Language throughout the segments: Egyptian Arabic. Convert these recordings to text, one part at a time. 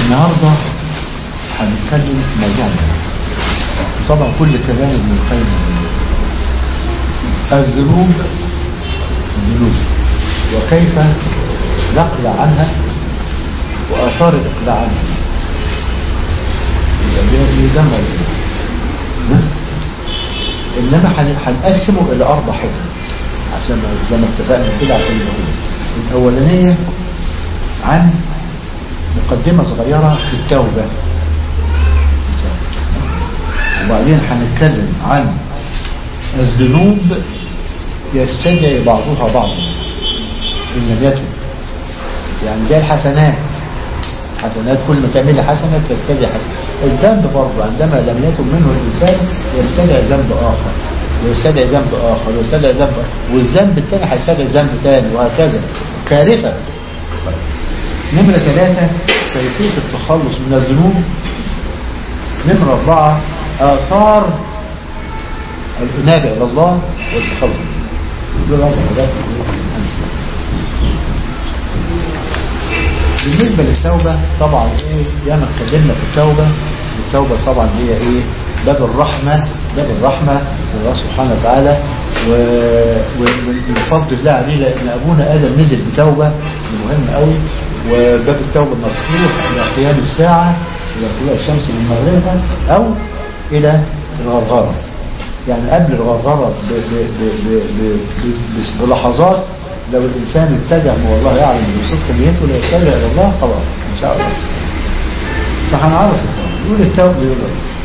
النهاردة هنتكلم في موضوعنا طبعا كل كلام ابن القيم الذنوب الذنوب وكيف نقلع عنها وآثار الإقلاع عنها يبقى دي جمع إنما هن- هنقسمه إلى أربع حتت عشان ما- زي ما اتفقنا كده عشان نقول الأولانية عن مقدمة صغيرة في التوبة وبعدين هنتكلم عن الذنوب يستدعي بعضها بعضا إن لم يتب يعني زي الحسنات حسنات كل ما تعمل حسنة تستدعي حسنة الذنب برضه عندما لم يتب منه الإنسان يستدعي ذنب آخر ويستدعي ذنب آخر ويستدعي ذنب آخر والذنب الثاني هيستدعي ذنب ثاني وهكذا كارثة نمرة ثلاثة كيفية التخلص من الذنوب نمرة أربعة آثار الإنابة إلى الله والتخلص دول أربع حاجات بالنسبة للتوبة طبعا ايه ياما اتكلمنا في التوبة التوبة طبعا هي ايه باب الرحمة باب الرحمة لله سبحانه وتعالى و- ومن فضل الله عليه لان ابونا ادم نزل بتوبة دي مهم قوي وباب التوبة مفتوح الى قيام الساعة الى طلوع الشمس من مغربها او الى الغرغرة يعني قبل الغرغرة ب- ب- ب- ب- ب- ب- بلحظات لو الإنسان اتجه والله يعلم بصدق نيته لا يتجه إلى الله خلاص إن شاء الله فهنعرف التوبة يقول التوبة يقول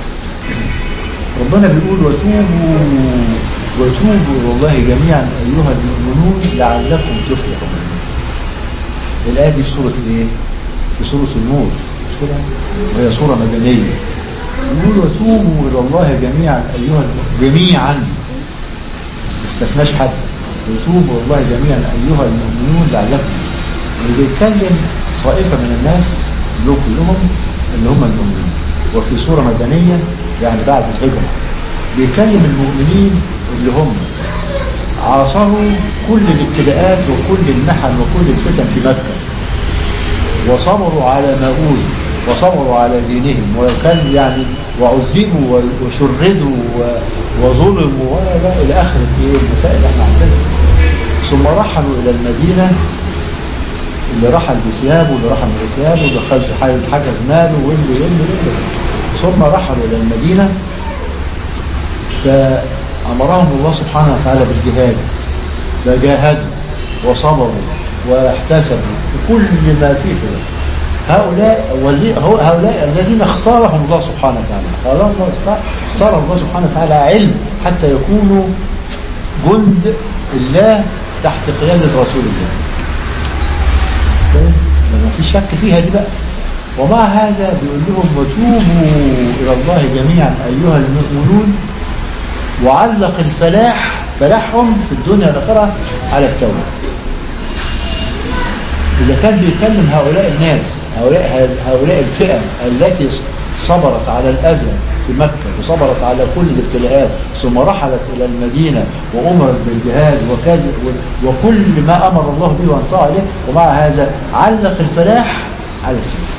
ربنا بيقول وتوبوا وتوبوا إلى الله جميعا أيها المؤمنون لعلكم تفلحون الآية دي في سورة إيه؟ في سورة النور مش كده؟ وهي سورة مدنية يقول وتوبوا إلى الله جميعا أيها الم- جميعا ما استثناش حد وتوبوا إلى الله جميعا أيها المؤمنون لعلكم اللي بيتكلم طائفة من الناس اللي هم كلهم اللي هم المؤمنين وفي سورة مدنية يعني بعد الهجرة بيكلم المؤمنين اللي هم عاصروا كل الابتلاءات وكل المحن وكل الفتن في مكة وصبروا على ما أوذوا وصبروا على دينهم وكان يعني وعذبوا وشردوا و- وظلموا ولا إلى آخر إيه المسائل اللي احنا عندنا ثم رحلوا إلى المدينة اللي رحل بثيابه واللي رحل بثيابه واللي خد- حاجز حجز ماله واللي واللي واللي ثم رحلوا إلى المدينة فأمرهم الله سبحانه وتعالى بالجهاد فجاهدوا وصبروا واحتسبوا كل ما فيه خير هؤلاء واللي- هو- هؤلاء الذين اختارهم الله سبحانه وتعالى اختار الله اختار الله سبحانه وتعالى علم حتى يكونوا جند الله تحت قيادة رسول الله ما فيش شك فيها دي بقى ومع هذا بيقول لهم وتوبوا إلى الله جميعا أيها المؤمنون وعلق الفلاح فلاحهم في الدنيا والآخرة على التوبة إذا كان بيكلم هؤلاء الناس هؤلاء هؤلاء الفئة التي صبرت على الأذى في مكة وصبرت على كل الابتلاءات ثم رحلت إلى المدينة وأمرت بالجهاد وكذا وكل ما أمر الله به وانطاع عليه ومع هذا علق الفلاح على التوبة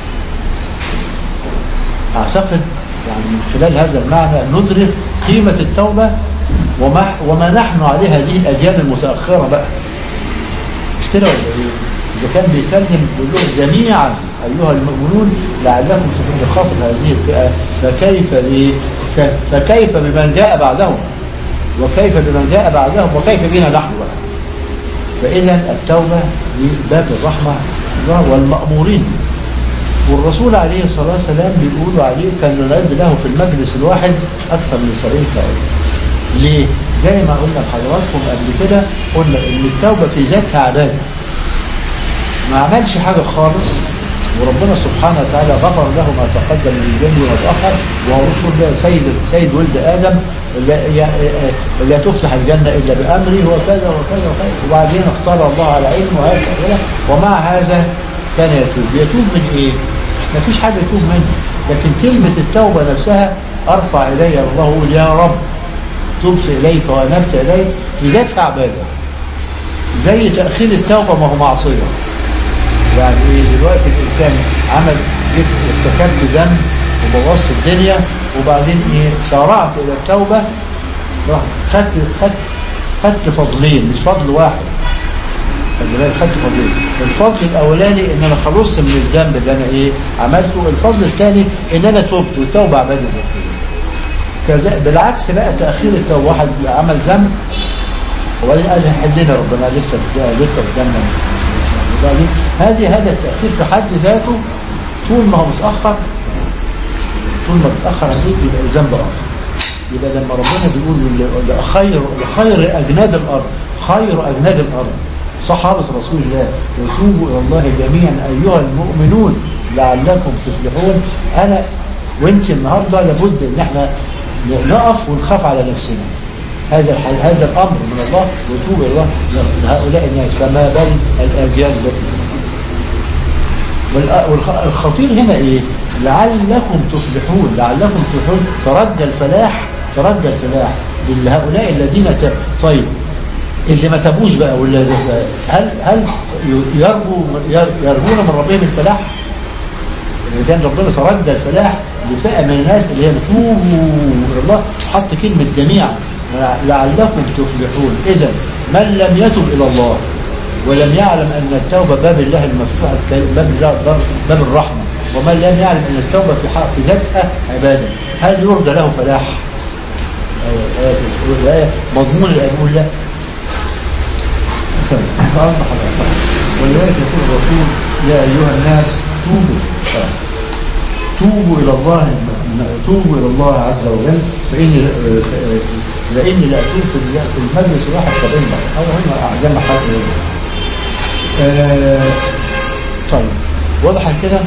أعتقد يعني من خلال هذا المعنى ندرك قيمة التوبة وما, وما نحن عليه هذه الأجيال المتأخرة بقى مش كده ولا إيه؟ إذا كان بيتكلم بيقول لهم جميعا أيها المؤمنون لعلكم تكونوا خاطب هذه الفئة فكيف إيه؟ ف- فكيف بمن جاء بعدهم وكيف بمن جاء بعدهم وكيف بنا نحن بقى فإذا التوبة دي باب الرحمة الله والمأمورين والرسول عليه الصلاة والسلام بيقولوا عليه كان نعد له في المجلس الواحد أكثر من 70 فائدة ليه؟ زي ما قلنا لحضراتكم قبل كده قلنا إن التوبة في ذاتها عبادة ما عملش حاجة خالص وربنا سبحانه وتعالى غفر له ما تقدم من ذنبه وما تأخر وهو رسول الله سيد سيد ولد آدم لا, ي- لا تفتح الجنة إلا بأمره وكذا وكذا وكذا وبعدين اختار الله على علمه وهكذا ومع هذا كان يتوب يتوب من إيه؟ ما فيش حاجة يتوب منه لكن كلمة التوبة نفسها أرفع إلي الله أقول يا رب تبت إليك وأنبت إليك في ذاتها عبادة زي تأخير التوبة ما هو معصية يعني ايه دلوقتي الانسان عمل جه ارتكبت ذنب وبوظت الدنيا وبعدين ايه سارعت الى التوبة رحت خدت خدت خدت فضلين مش فضل واحد خلي بالك خدت فضلين الفضل الاولاني ان انا خلصت من الذنب اللي انا ايه عملته الفضل الثاني ان انا تبت والتوبه عباده ذاتيه كذا بالعكس بقى تاخير التوبه واحد عمل ذنب وبعدين قال حلنا ربنا لسه لسه قدامنا وبعدين هذه هذا التاخير في حد ذاته طول ما هو متاخر طول ما متاخر عليك يبقى ذنب اخر يبقى لما ربنا بيقول ل- خير خير اجناد الارض خير اجناد الارض صحابة رسول الله وتوبوا إلى الله جميعا أيها المؤمنون لعلكم تفلحون أنا وانت النهاردة لابد ان احنا نقف ونخاف على نفسنا هذا الح- هذا الأمر من الله وتوب إلى الله لهؤلاء الناس فما بل الأجيال التي والخطير هنا ايه لعلكم تصلحون لعلكم تصلحون ترجى الفلاح ترجى الفلاح لهؤلاء الذين ت... طيب اللي ما تابوش بقى ولا هل هل يرجو يرجون من ربهم الفلاح إذا كان ربنا ترجى الفلاح لفئة من الناس اللي هي بتوبوا إلى الله حط كلمة جميعا لعلكم تفلحون إذا من لم يتب إلى الله ولم يعلم أن التوبة باب الله المفتوح باب الله باب, باب الرحمة ومن لم يعلم أن التوبة في حق في ذاتها عبادة هل يرضى له فلاح؟ آية- آية الآية مضمون الآية يقول لا ولذلك يقول الرسول يا أيها الناس توبوا توبوا إلى الله توبوا إلى الله عز وجل فإني لأني لأتوب في المجلس الواحد سبعين مرة أو هم زي ما حد آه، طيب واضح كده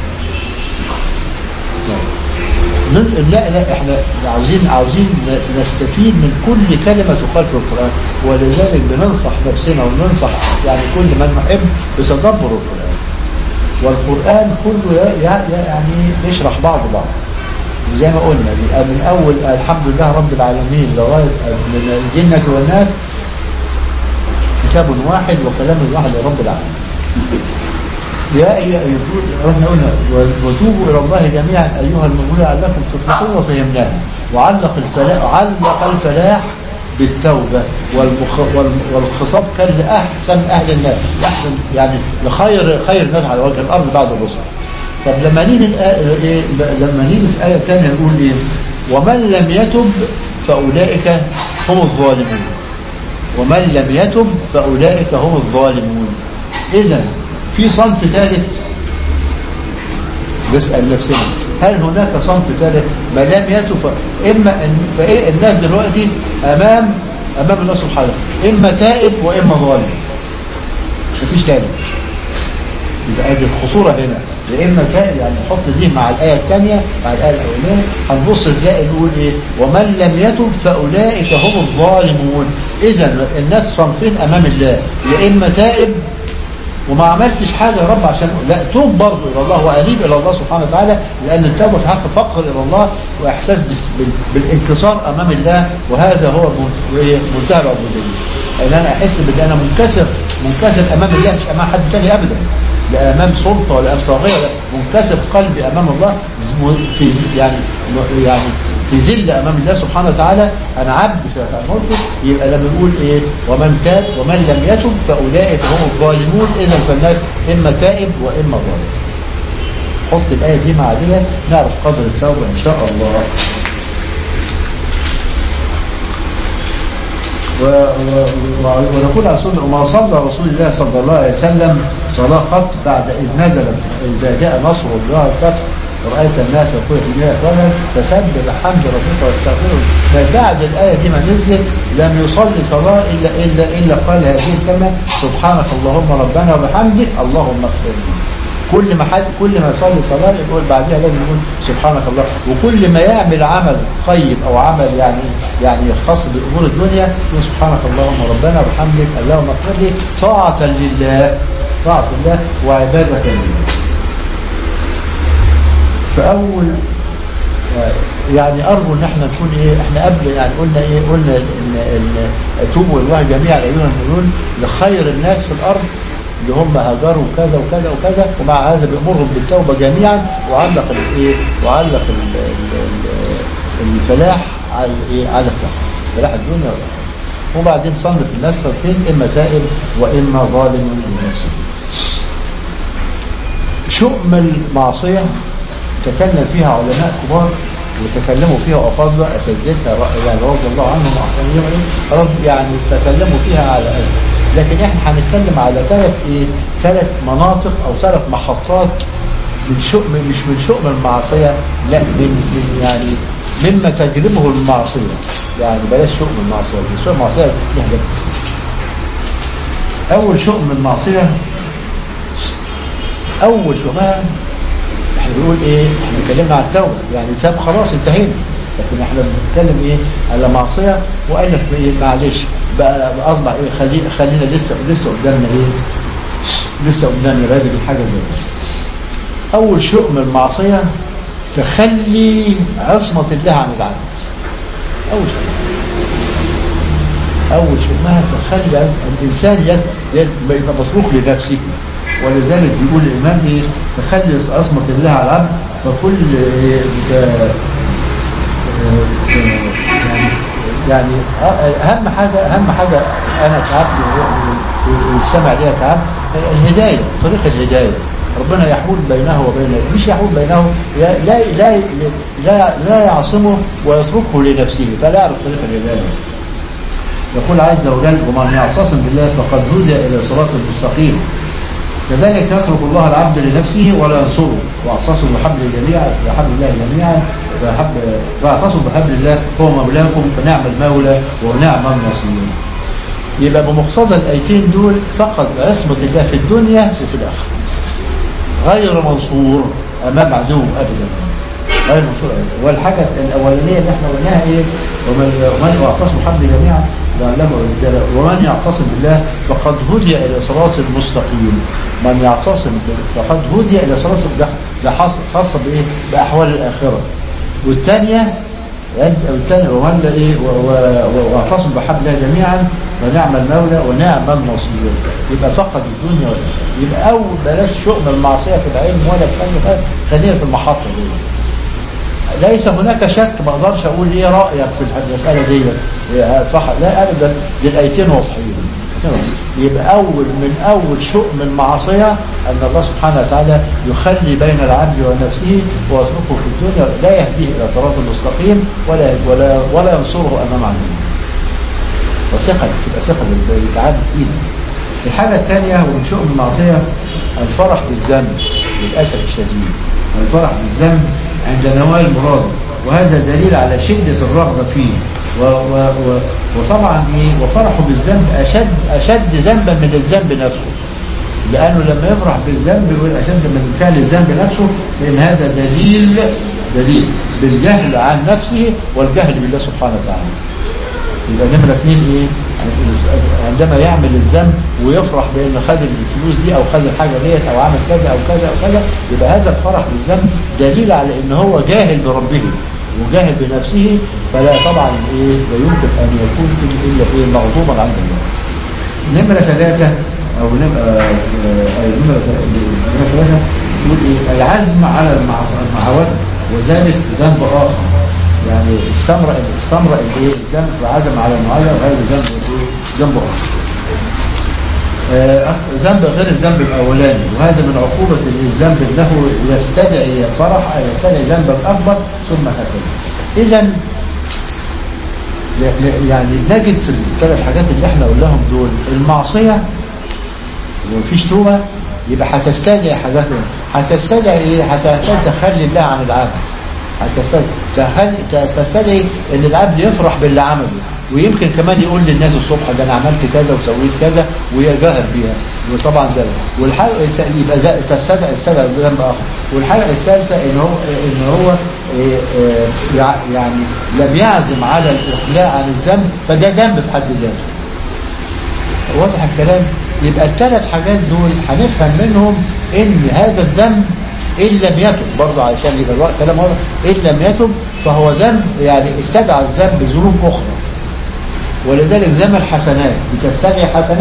طيب. لا لا احنا عاوزين عاوزين نستفيد من كل كلمة تقال في القرآن ولذلك بننصح نفسنا وننصح يعني كل من نحب بتدبر القرآن والقرآن كله ي- ي- يعني يشرح بعض بعض زي ما قلنا من أول الحمد لله رب العالمين لغاية من الجنة والناس كتاب واحد وكلام واحد لرب العالمين يا أيها رحنا قلنا وتوبوا إلى الله جميعا أيها المؤمنون لعلكم تفلحون وفهمناها وعلق الفلاح علق الفلاح بالتوبة والمخ... وال... والخطاب كان لأحسن أهل الناس أحسن يعني لخير خير الناس على وجه الأرض بعد الرسل طب لما نيجي الآية إيه؟ لما نيجي في آية ثانية نقول إيه ومن لم يتب فأولئك هم الظالمون ومن لم يتب فأولئك هم الظالمون إذا في صنف ثالث نسأل نفسنا هل هناك صنف ثالث ما لم يتب ف- إما أن فإيه الناس دلوقتي أمام أمام الله سبحانه إما تائب وإما ظالم مفيش ثالث يبقى دي الخطورة هنا يا إما تائب يعني نحط دي مع الآية الثانية مع الآية الأولانية هنبص نلاقي نقول إيه ومن لم يتب فأولئك هم الظالمون إذا الناس صنفين أمام الله يا إما تائب وما عملتش حاجة يا رب عشان لا توب برضه إلى الله وأنيب إلى الله سبحانه وتعالى لأن التوبة في حق فقر إلى الله وإحساس بس- بال- بالانكسار أمام الله وهذا هو من- إيه؟ منتهى العبودية أن أنا أحس بأن أنا منكسر منكسر أمام الله مش أمام حد تاني أبدا لا أمام سلطة ولا أمام طاغية لا منكسر قلبي أمام الله في يعني يعني في ذل أمام الله سبحانه وتعالى أنا عبد في ملكه يبقى لما نقول إيه ومن تاب ومن لم يتب فأولئك هم الظالمون إذا فالناس إما تائب وإما ظالم حط الآية دي مع دي نعرف قدر التوبة إن شاء الله و- و- و- ونقول على سنة وما صلى رسول الله صلى الله عليه وسلم صلاة قط بعد إذ نزلت إذا جاء نصر الله الفتح ورأيت الناس يقول في الله أكبر فسبح بحمد ربك واستغفره فبعد الآية دي ما نزلت لم يصلي صلاة إلا إلا إلا قال هذه الكلمة سبحانك اللهم ربنا وبحمدك اللهم اغفر لي كل ما حد كل ما يصلي صلاة يقول بعدها لازم يقول سبحانك الله وكل ما يعمل عمل طيب او عمل يعني يعني خاص بامور الدنيا يقول سبحانك اللهم ربنا وبحمدك اللهم اغفر لي طاعة لله طاعة لله وعبادة لله فاول يعني ارجو ان احنا نكون ايه احنا قبل يعني قلنا ايه قلنا ان ان توبوا الى الله جميعا ايها المؤمنون لخير الناس في الارض اللي هم هاجروا كذا وكذا وكذا ومع هذا بيأمرهم بالتوبة جميعا وعلق الايه وعلق ال- ال- ال- الفلاح على الايه على التقوى فلاح الدنيا والآخرة وبعدين صنف الناس صنفين اما تائب واما ظالم لنفسه شؤم المعصية تكلم فيها علماء كبار وتكلموا فيها أفاضل أساتذتنا ر- يعني رضي الله عنهم وأحسنهم رب يعني تكلموا فيها على أجل لكن احنا هنتكلم على ثلاث ايه ثلاث مناطق او ثلاث محطات من شؤم مش من شؤم المعصية لا من, من يعني مما تجلبه المعصية يعني بلاش شؤم المعصية لأن شؤم المعصية لها جد. أول شؤم المعصية أول شؤمها احنا بنقول ايه احنا اتكلمنا عن التوبة يعني التوبة خلاص انتهينا لكن احنا بنتكلم ايه على معصية وقال لك ايه معلش بقى بقى اصبح ايه خلي خلينا لسه لسه قدامنا ايه لسه قدامنا راجل حاجة زي كده اول شؤم المعصية تخلي عصمة الله عن العبد اول شيء اول شؤمها تخلي الانسان يد يد يبقى مصروف لنفسه ولذلك بيقول الامام ايه تخلي عصمة الله على العبد فكل إيه بتا- يعني اهم حاجة اهم حاجة انا كعبد والسمع ليها كعبد الهداية طريق الهداية ربنا يحول بينه وبين مش يحول بينه لا لا لا لا يعصمه ويتركه لنفسه فلا يعرف طريق الهداية يقول عز وجل ومن يعتصم بالله فقد هدى الى صراط المستقيم كذلك يترك الله العبد لنفسه ولا ينصره واعتصموا بحبل جميعا بحبل الله جميعا وحبل واعتصموا بحبل الله هو مولاكم فنعم المولى ونعم النصير يبقى بمقتضى الايتين دول فقد عصمة الله في الدنيا وفي الاخره غير منصور امام عدو ابدا غير منصور ابدا والحاجه الاولانيه اللي احنا قلناها ايه ومن ومن يعتصم بحبل جميعا لعلمه الرجال ومن يعتصم بالله فقد هدي الى صراط المستقيم من يعتصم ب- فقد هدي الى صراط ده ده حص- خاصه بايه باحوال الاخره والثانيه والثانيه ومن لا ايه و- و- و- واعتصم بحبل الله جميعا ونعم المولى ونعم النصير يبقى فقد الدنيا والاخره يبقى اول بلاش شؤم المعصيه في العلم ولا في اي حاجه خلينا في المحطه دي ليس هناك شك ما اقدرش اقول ايه رايك في المساله دي إيه صح لا ابدا دي الايتين واضحين يبقى اول من اول شؤم المعصيه ان الله سبحانه وتعالى يخلي بين العبد ونفسه ويتركه في الدنيا لا يهديه الى صراط المستقيم ولا ولا ولا ينصره امام عدوه وثقه تبقى ثقه بالعبد فيه الحاجه الثانيه ومن شؤم المعصيه الفرح بالذنب للاسف الشديد الفرح بالذنب عند نوال مراده وهذا دليل على شدة الرغبة فيه و و و وطبعا ايه وفرحه بالذنب أشد أشد ذنبا من الذنب نفسه لأنه لما يفرح بالذنب يقول أشد من فعل الذنب نفسه لأن هذا دليل دليل بالجهل عن نفسه والجهل بالله سبحانه وتعالى يبقى نمرة اثنين ايه عندما يعمل الذنب ويفرح بان خد الفلوس دي او خد الحاجة ديت او عمل كذا او كذا او كذا يبقى هذا الفرح بالذنب دليل على ان هو جاهل بربه وجاهل بنفسه فلا طبعا ايه لا يمكن ان يكون الا ايه مغضوبا عند الله نمرة ثلاثة او نمرة آه، آه، نمرة نمرة ثلاثة يقول ايه العزم على المعاوضة وذلك ذنب اخر يعني السمرة السمرة اللي ايه الذنب عزم على المعاوضة غير ذنب ايه ذنب اخر آه، ذنب غير الذنب الاولاني وهذا من عقوبة الذنب انه يستدعي فرح يستدعي ذنبا اكبر ثم هكذا اذا ل- ل- يعني نجد في الثلاث حاجات اللي احنا قلناهم دول المعصية ومفيش توبة يبقى هتستدعي حاجات هتستدعي ايه هتستدعي تخلي الله عن العبد هتستدعي تخلي- ت- تستدعي ان العبد يفرح باللي عمله ويمكن كمان يقول للناس الصبح ده انا عملت كذا وسويت كذا ويجاهر بيها وطبعا ده والحاجه الت- يبقى ده تستدعي تستدعي ذنب اخر والحاجه الثالثه ان هو ان هو إيه، إيه، يع- يعني لم يعزم على الاقلاع عن الذنب فده ذنب في حد ذاته واضح الكلام يبقى الثلاث حاجات دول هنفهم منهم ان هذا الذنب ان لم يتب برضه عشان يبقى الوقت كلام واضح ان لم يتب فهو ذنب يعني استدعى الذنب ذنوب اخرى ولذلك زي ما الحسنات بتستدعي حسنات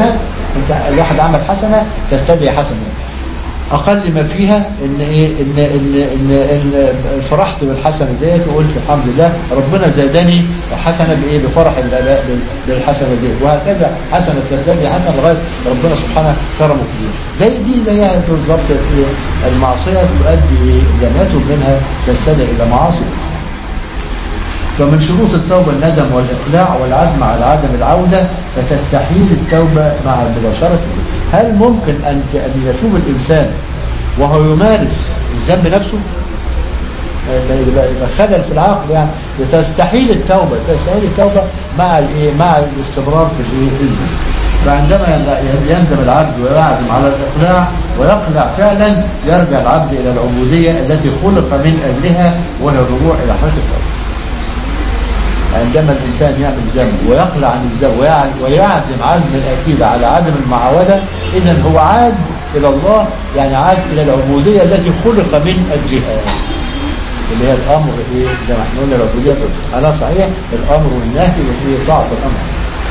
انت الواحد عمل حسنة تستدعي حسنة اقل ما فيها ان ايه ان ان ان, إن فرحت بالحسنه ديت وقلت الحمد لله ربنا زادني حسنه بايه بفرح بال- بال- بالحسنه ديت وهكذا حسنه تزداد حسنه لغايه ربنا سبحانه كرمه كبير زي دي زيها بالظبط إيه؟ المعصيه تؤدي إيه؟ اذا ماتوا منها تستدعي الى معاصي فمن شروط التوبة الندم والإقلاع والعزم على عدم العودة فتستحيل التوبة مع مباشرة هل ممكن أن أن يتوب الإنسان وهو يمارس الذنب نفسه؟ يبقى يبقى يبقى خلل في العقل يعني تستحيل التوبة تستحيل التوبة مع الايه مع الاستمرار في الايه في الذنب فعندما ين- يندم العبد ويعزم على الإقلاع ويقلع فعلا يرجع العبد إلى العبودية التي خلق من أجلها وهي الرجوع إلى حالة التوبة عندما الإنسان يعمل ذنب ويقلع عن الذنب ويع- ويعزم عزم الأكيد على عدم المعاودة إذا هو عاد إلى الله يعني عاد إلى العبودية التي خلق من أجلها اللي هي الأمر إيه زي ما احنا قلنا العبودية على صحيح الأمر والنهي والإيه طاعة الأمر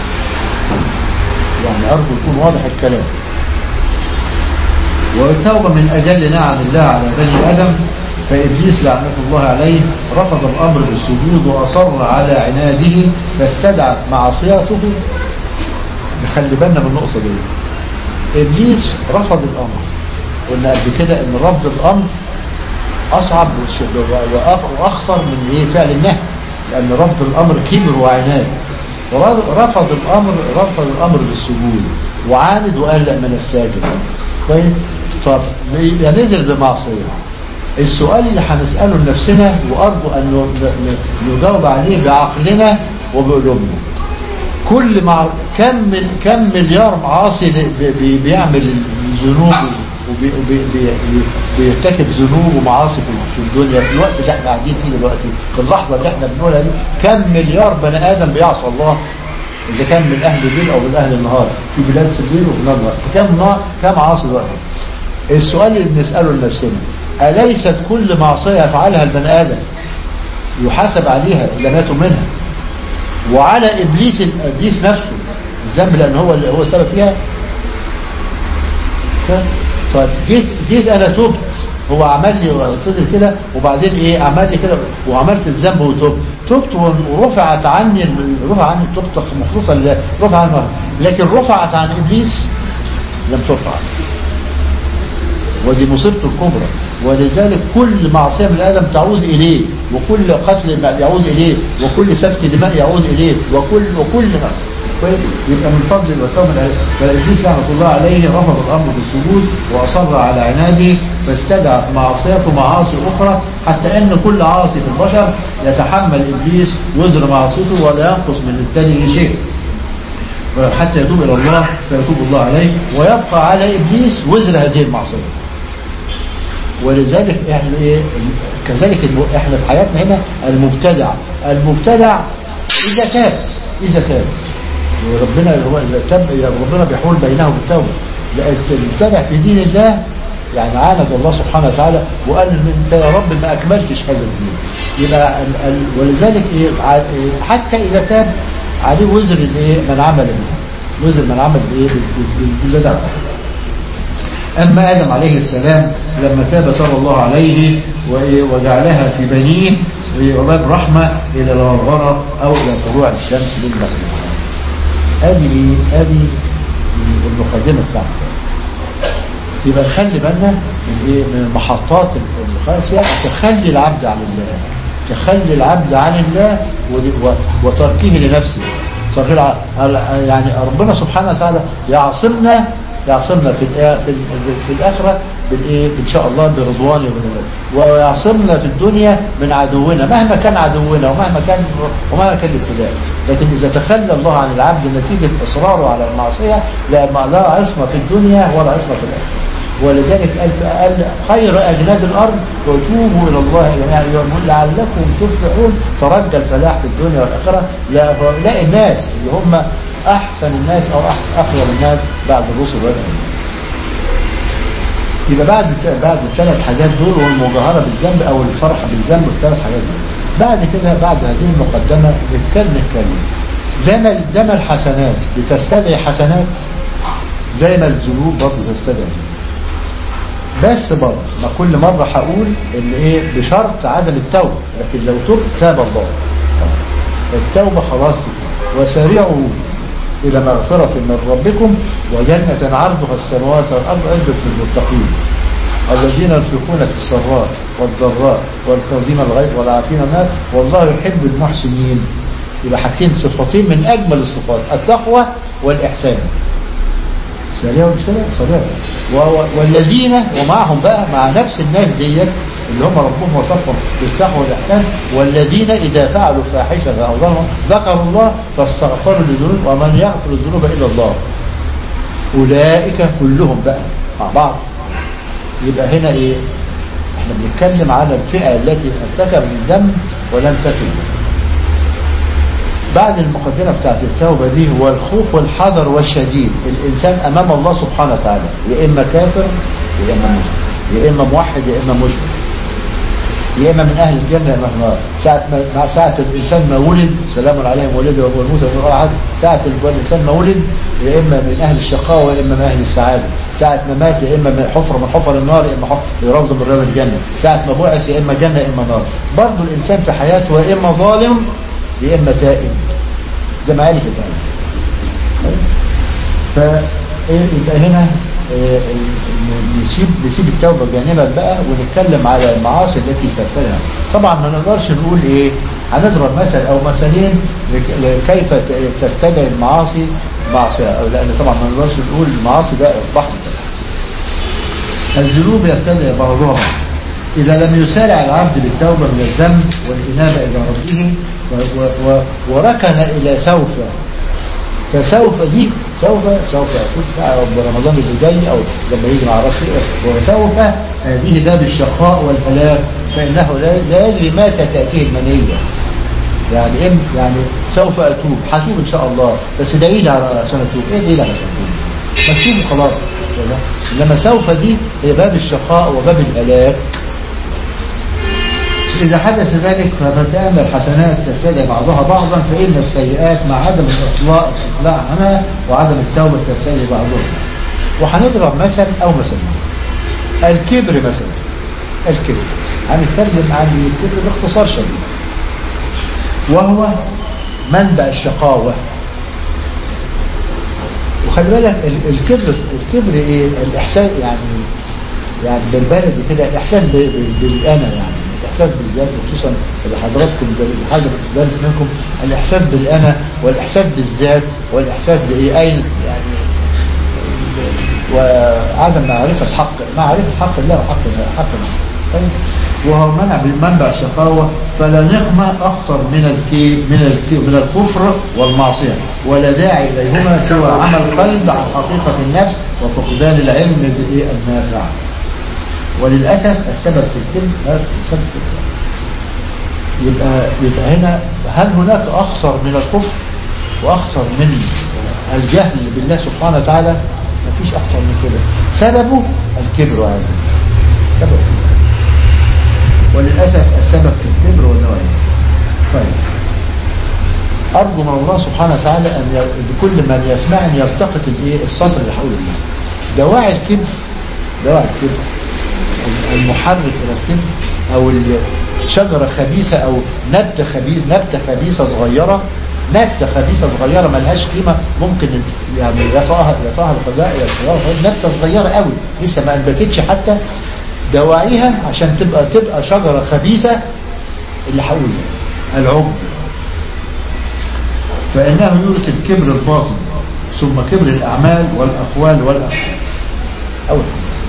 يعني أرجو يكون واضح الكلام والتوبة من أجل نعم الله على بني آدم فإبليس لعنة الله عليه رفض الأمر بالسجود وأصر على عناده فاستدعت معصيته نخلي بالنا من النقطة دي إبليس رفض الأمر قلنا قبل كده إن رفض الأمر أصعب وأخ- وأخطر من إيه فعل النهي لأن رفض الأمر كبر وعناد ورفض الأمر رفض الأمر بالسجود وعاند وقال لا من الساجد كويس طب يبقى نزل بمعصية السؤال اللي هنسأله لنفسنا وأرجو أن ن- ن- نجاوب عليه بعقلنا وبقلوبنا كل مع كم من كم مليار معاصي بي- بي- بيعمل ذنوب وبي- وبي- بي- بي- بيرتكب ذنوب ومعاصي في- في الدنيا في الوقت اللي احنا قاعدين فيه دلوقتي في اللحظه اللي احنا بنقولها دي كم مليار بني ادم بيعصى الله اذا كان من اهل الليل او من اهل النهار في بلاد في الليل وفي النهار كم نار كم عاصي دلوقتي السؤال اللي بنساله لنفسنا اليست كل معصيه يفعلها البني ادم يحاسب عليها اذا ماتوا منها وعلى ابليس ابليس نفسه الذنب لان هو اللي هو السبب فيها ف- طيب جيت جيت انا تبت هو عمل لي وفضل كده وبعدين ايه عمل لي كده وعملت الذنب وتبت تبت ورفعت عني رفع عني التوبه مخلصه لله رفع عني لكن رفعت عن ابليس لم ترفع ودي مصيبته الكبرى ولذلك كل معصية من آدم تعود إليه وكل قتل يعود إليه وكل سفك دماء يعود إليه وكل وكل ما كويس؟ يبقى من فضل الوتوبة من فإبليس لعنة الله عليه رفض الأمر بالسجود وأصر على عناده فاستدعت معصيته معاصي أخرى حتى أن كل عاصي في البشر يتحمل إبليس وزر معصيته ولا ينقص من التاني شيء حتى يتوب إلى الله فيتوب الله عليه ويبقى على إبليس وزر هذه المعصية ولذلك احنا ايه كذلك الم- احنا في حياتنا هنا المبتدع المبتدع اذا تاب اذا تاب وربنا هو اذا تاب يا ربنا بيحول بينه بالتوبه لأن المبتدع في دين الله يعني عاند الله سبحانه وتعالى وقال ان انت يا رب ما اكملتش هذا الدين يبقى ال ال ولذلك ايه ع- إيه، حتى اذا تاب عليه وزر الايه من عمل به وزر من عمل بايه بال- بال- بالبدع أما آدم عليه السلام لما تاب تاب الله عليه وإيه وجعلها في بنيه وباب رحمة إلى الغرغرة أو إلى طلوع الشمس للمغرب هذه إيه؟ هذه المقدمة بتاعتنا يبقى نخلي بالنا من إيه؟ من المحطات القاسية تخلي العبد عن الله تخلي العبد عن الله ود- و- وتركه لنفسه تركه الع- يعني ربنا سبحانه وتعالى يعصمنا يعصمنا في الآ- في ال- في الآخرة بالإيه إن شاء الله برضوانه وبالله ويعصمنا في الدنيا من عدونا مهما كان عدونا ومهما كان ومهما كان الابتلاء لكن إذا تخلى الله عن العبد نتيجة إصراره على المعصية لا لا عصمة في الدنيا ولا عصمة في الآخرة ولذلك قال قال خير أجناد الأرض وتوبوا إلى الله جميعا يوم لعلكم تفلحون ترجى الفلاح في الدنيا والآخرة لا هؤلاء الناس اللي هم أحسن الناس أو أحسن أخير الناس بعد الرسل والأنبياء يبقى بعد بعد الثلاث حاجات دول والمجاهرة بالذنب أو الفرح بالذنب الثلاث حاجات دول بعد كده بعد هذه المقدمة نتكلم نتكلم زي ما زي ما الحسنات بتستدعي حسنات زي ما الذنوب برضه تستدعي بس برضه ما كل مرة هقول ان ايه بشرط عدم التوبة لكن لو تبت تاب الله التوبة خلاص وسارعوا إلى مغفرة من ربكم وجنة عرضها السماوات والأرض عدة للمتقين الذين ينفقون في السراء والضراء والكاظمين الغيظ والعافين الناس والله يحب المحسنين يبقى حاجتين صفتين من أجمل الصفات التقوى والإحسان سريع مش كده سريع والذين ومعهم بقى مع نفس الناس ديت اللي هم ربهم وصفهم بالتقوى والإحسان والذين إذا فعلوا فاحشة أو ظلموا ذكروا الله فاستغفروا للذنوب ومن يغفر الذنوب إلا الله أولئك كلهم بقى مع بعض يبقى هنا إيه احنا بنتكلم على الفئة التي ارتكب الذنب ولم تتب بعد المقدمة بتاعت التوبة دي هو الخوف والحذر والشديد الإنسان أمام الله سبحانه وتعالى يا إما كافر يا إما مسلم يا إما موحد يا إما مشرك يا إما من أهل الجنة يا إما من النار ساعة ما مع ساعة الإنسان ما ولد سلام عليهم ولد والموت والأحد ساعة الإنسان ما ولد يا إما من أهل الشقاوة يا إما من أهل السعادة ساعة ما مات يا إما من حفرة من حفر النار يا إما روضة من رياض الجنة ساعة ما بعث يا إما جنة يا إما نار برضه الإنسان في حياته يا إما ظالم يا إما تائب زي ما قالت الآية فيبقى هنا نسيب نسيب التوبة جانبا بقى ونتكلم على المعاصي التي تفسدها طبعا ما نقدرش نقول ايه هنضرب مثل او مثلين كيف تستدعي المعاصي معصية لان طبعا ما نقدرش نقول المعاصي ده بحر الذنوب يستدعي بعضها إذا لم يسارع العبد بالتوبة من الذنب والإنابة إلى ربه وركن إلى سوف فسوف دي سوف سوف أكون برمضان اللي جاي أو لما يجي مع رأسي وسوف هذه باب الشقاء والهلاك فإنه لا يدري متى تأتيه المنية يعني إم يعني سوف أتوب هتوب إن شاء الله بس دليل عشان أتوب إيه دليل عشان أتوب مكتوب خلاص إنما سوف دي هي باب الشقاء وباب الهلاك إذا حدث ذلك فمدام الحسنات تستدعي بعضها بعضا فإن السيئات مع عدم الإطلاع الإطلاع عنها وعدم التوبة تستدعي بعضها وهنضرب مثل أو مثلين الكبر مثلا الكبر هنتكلم عن الكبر باختصار شديد وهو منبع الشقاوة وخلي بالك الكبر الكبر ايه الاحساس يعني يعني بالبلد كده الاحساس بالانا يعني الاحساس بالذات وخصوصا اللي حضراتكم حاجه بتدرس منكم الاحساس بالانا والاحساس بالذات والاحساس بايه اين يعني وعدم معرفه حق معرفه حق الله وحق حق الله طيب وهو منع منبع الشقاوة فلا نقمة أخطر من الكي من الكي من الكفر والمعصية ولا داعي إليهما سوى عمل قلب عن حقيقة النفس وفقدان العلم النافع وللأسف السبب في الكلم هذا السبب في الكلم يبقى يبقى هنا هل هناك أخطر من الكفر وأخطر من الجهل بالله سبحانه وتعالى ما فيش أخطر من كده سببه الكبر هذا سبب وللأسف السبب في الكبر والنوعية طيب أرجو من الله سبحانه وتعالى أن بكل من يسمعني يلتقط الايه السطر اللي حول الله دواعي الكبر دواعي الكبر المحرك إلى الكبر أو شجرة خبيثة أو نبتة خبيثة نبتة خبيثة صغيرة نبتة خبيثة صغيرة ملهاش قيمة ممكن يعني يطاها يطاها الفضاء نبتة صغيرة قوي لسه ما انبتتش حتى دواعيها عشان تبقى تبقى شجرة خبيثة اللي حول العب فإنه يورث الكبر الباطن ثم كبر الأعمال والأقوال والأفعال أول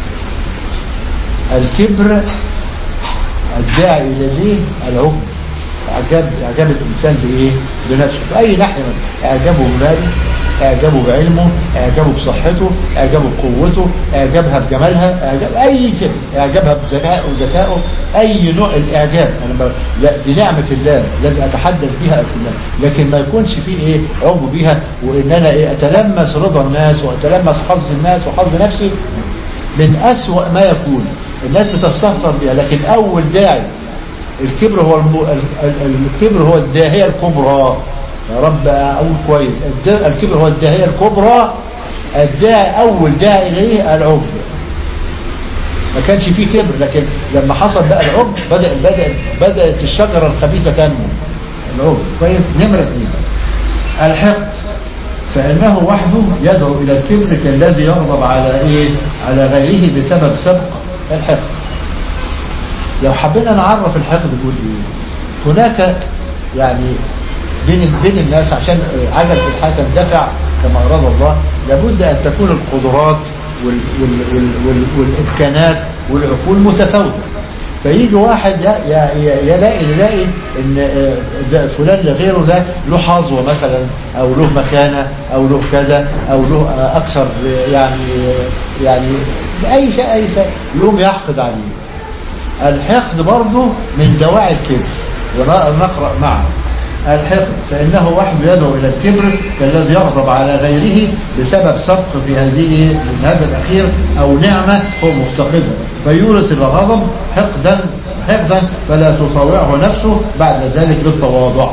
الكبر الداعي إلى ليه العب إعجاب إعجاب الإنسان بإيه بنفسه بأي ناحية إعجابه بماله إعجابه بعلمه إعجابه بصحته إعجابه بقوته إعجابها بجمالها إعجاب أي كده إعجابها بذكائه وذكائه أي نوع الإعجاب أنا ب... لا دي نعمة الله لازم أتحدث بها في الله لكن ما يكونش فيه إيه عجب بيها وإن أنا إيه أتلمس رضا الناس وأتلمس حظ الناس وحظ نفسي من أسوأ ما يكون الناس بتستهتر بها لكن أول داعي الكبر هو الم... الكبر هو الداهية الكبرى يا رب أقول كويس الكبر هو الداهية الكبرى الداعي أول داعي إليه العجب ما كانش فيه كبر لكن لما حصل بقى العجب بدأ بدأ بدأت الشجرة الخبيثة تنمو العجب كويس نمرة اثنين الحقد فإنه وحده يدعو إلى الكبر كالذي يغضب على إيه على غيره بسبب سبق الحقد لو حبينا نعرف الحقد نقول إيه هناك يعني بين بين الناس عشان عجلة الحياة تندفع كما أراد الله لابد أن تكون القدرات وال وال وال وال والإمكانات والعقول متفاوتة فيجي واحد ي- ي- يلاقي يلاقي ان آه، ده فلان لغيره ده له حظوة مثلا او له مكانة او له كذا او له آه، اكثر آه، يعني آه، يعني اي شيء اي شيء يقوم يحقد عليه الحقد برضه من دواعي الكبر ونقرأ معه الحقد فإنه وحده يدعو إلى الكبر كالذي يغضب على غيره بسبب سبق في هذه من هذا الأخير أو نعمة هو مفتقدها فيورث الغضب حقدا حقدا فلا تطاوعه نفسه بعد ذلك بالتواضع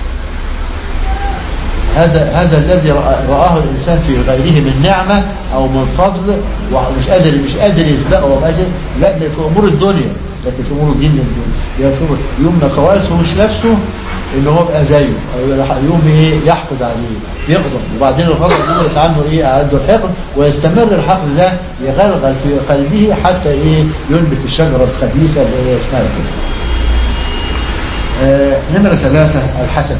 هذا هذا الذي رأى- رآه الإنسان في غيره من نعمة أو من فضل ومش قادر مش قادر يسبقه وما قادر لا ده في أمور الدنيا لكن في أمور الدين يوم يوم نقواسه مش نفسه إن هو يبقى زيه أو يوم إيه يحقد عليه يغضب وبعدين الغضب يورث عنه إيه عنده الحقد ويستمر الحقد ده يغلغل في قلبه حتى إيه ينبت الشجرة الخبيثة اللي هي اسمها الكفر. آه نمرة ثلاثة الحسد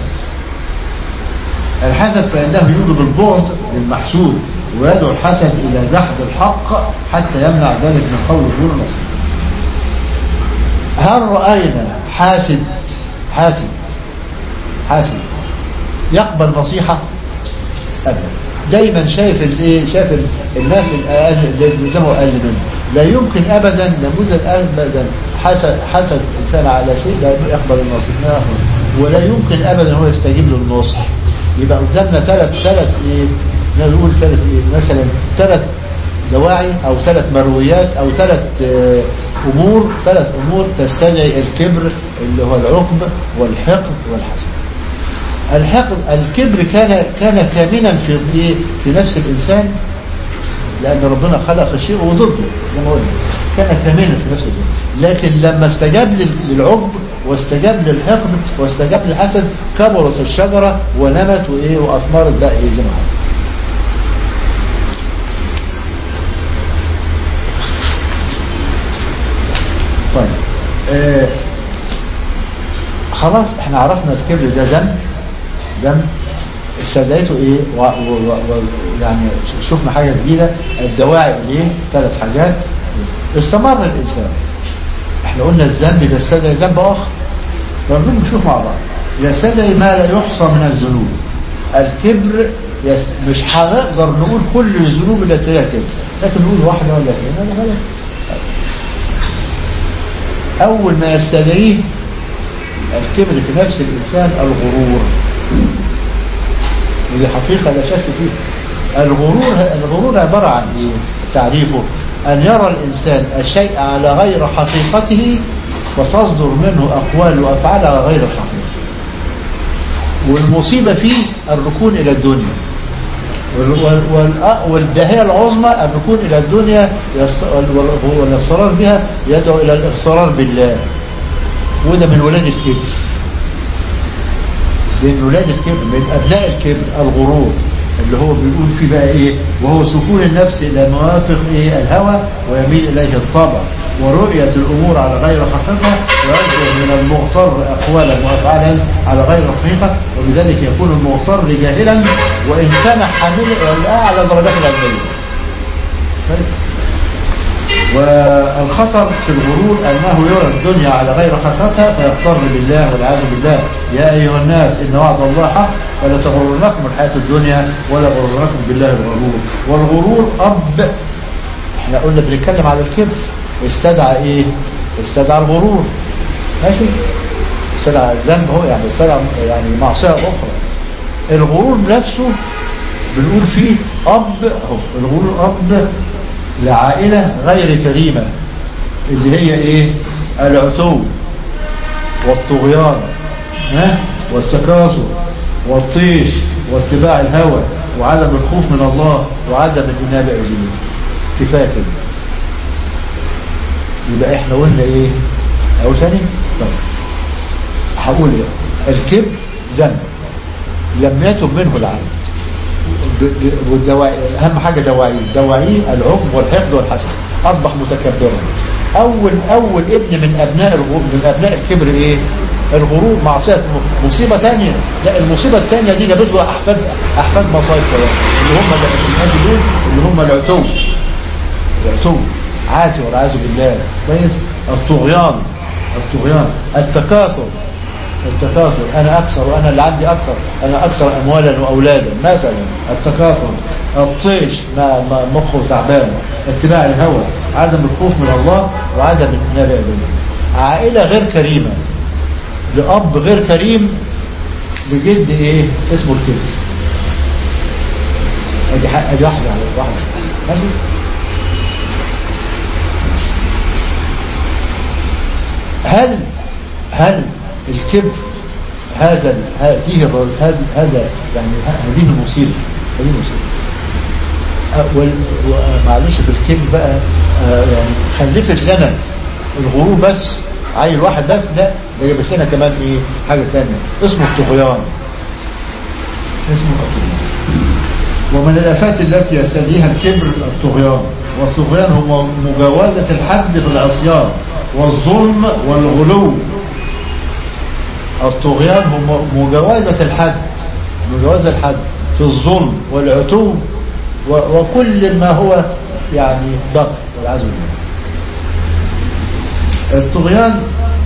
الحسد فإنه يوجب البغض للمحسود ويدعو الحسد إلى جحد الحق حتى يمنع ذلك من قول الظلم المصير هل رأينا حاسد حاسد حاسد يقبل نصيحة أبدا دايما شايف الايه شايف ال- الناس الأقل اللي قدامه أقل منه لا يمكن أبدا لابد أبدا حسد حسد إنسان على شيء لا يقبل النصيحة لا يقبل. ولا يمكن أبدا هو يستجيب للنصح يبقى قدامنا ثلاث ثلاث ايه نقول ثلاث ايه مثلا ثلاث دواعي او ثلاث مرويات او ثلاث آه، امور ثلاث امور تستدعي الكبر اللي هو العقب والحقد والحسد الحقد الكبر كان كان كامنا في إيه؟ في نفس الانسان لان ربنا خلق الشيء وضده زي ما قلنا كان كاملا في نفس الانسان لكن لما استجاب لل- للعقب واستجاب للحقد واستجاب للحسد كبرت الشجره ونمت وايه واثمرت بقى ايه زي ما عملت. طيب آه خلاص احنا عرفنا الكبر ده ذنب ذنب استدعيته ايه و و و يعني شفنا حاجة جديدة الدواعي ليه ثلاث حاجات استمر الانسان احنا قلنا الذنب بيستدعي ذنب اخر فنقول نشوف مع بعض يستدعي ما لا يحصى من الذنوب الكبر يس مش هنقدر نقول كل الذنوب اللي تستدعي الكبر لكن نقول واحدة ولا اثنين ولا ثلاثة أول ما يستدعيه الكبر في نفس الإنسان الغرور ودي حقيقة لا شك فيها الغرور الغرور عبارة عن إيه؟ تعريفه أن يرى الإنسان الشيء على غير حقيقته فتصدر منه أقوال وأفعال على غير الحقيقة والمصيبة فيه الركون إلى الدنيا وال- وال- وال- والداهية العظمى الركون إلى الدنيا يست- وال- والاغترار بها يدعو إلى الاغترار بالله وده من ولاد الكبر من ولاد الكبر من أبناء الكبر الغرور اللي هو بيقول فيه بقى ايه وهو سكون النفس الى موافق ايه الهوى ويميل اليه الطبع ورؤية الامور على غير حقيقة ويصدر من المغتر اقوالا وافعالا على غير حقيقة وبذلك يكون المغتر جاهلا وان كان حاملا لاعلى درجات العلمية والخطر في الغرور أنه يرى الدنيا على غير حقيقتها فيغتر بالله والعياذ بالله يا أيها الناس إن وعد الله حق فلا تغرنكم الحياة الدنيا ولا غرنكم بالله الغرور والغرور أب احنا قلنا بنتكلم على الكبر استدعى ايه استدعى الغرور ماشي استدعى الذنب هو يعني استدعى يعني معصية أخرى الغرور نفسه بنقول فيه أب أهو الغرور أب لعائلة غير كريمة اللي هي ايه العتو والطغيان ها والتكاثر والطيش واتباع الهوى وعدم الخوف من الله وعدم الإنابة إليه كفاية كده يبقى احنا قلنا ايه او ثاني طيب هقول ايه الكبر ذنب لم يتب منه العبد ب- ب- والدواعي اهم حاجه دواعيه دواعيه العجب والحقد والحسد اصبح متكبرا اول اول ابن من ابناء الغرور من ابناء الكبر ايه الغرور معصيه م- مصيبه ثانيه لا المصيبه الثانيه دي جابت له احفاد احفاد مصايب كمان اللي هم الأحفاد دول اللي هم العتو العتو عاتي والعياذ بالله كويس الطغيان الطغيان التكاثر التكاثر انا اكثر وانا اللي عندي اكثر انا اكثر اموالا واولادا مثلا التكاثر الطيش ما ما مخه تعبان اتباع الهوى عدم الخوف من الله وعدم الانابه اليه عائله غير كريمه لاب غير كريم لجد ايه اسمه الكبر ادي ح- ادي واحده على واحده ماشي هل هل الكبر هذا ال- هذه الر- هذا هذا يعني ه- هذه المصيبه هذه المصيبه أه، وال- ومعلش بالكلمة بقى أه، يعني خلفت لنا الغرور بس عيل واحد بس لا ده جابت لنا كمان ايه حاجة تانية اسمه الطغيان اسمه الطغيان ومن الآفات التي يستديها الكبر الطغيان والطغيان هو مجاوزة الحد في العصيان والظلم والغلو الطغيان هو مجاوزة الحد مجاوزة الحد في الظلم والعتو و- وكل ما هو يعني بغي والعياذ بالله الطغيان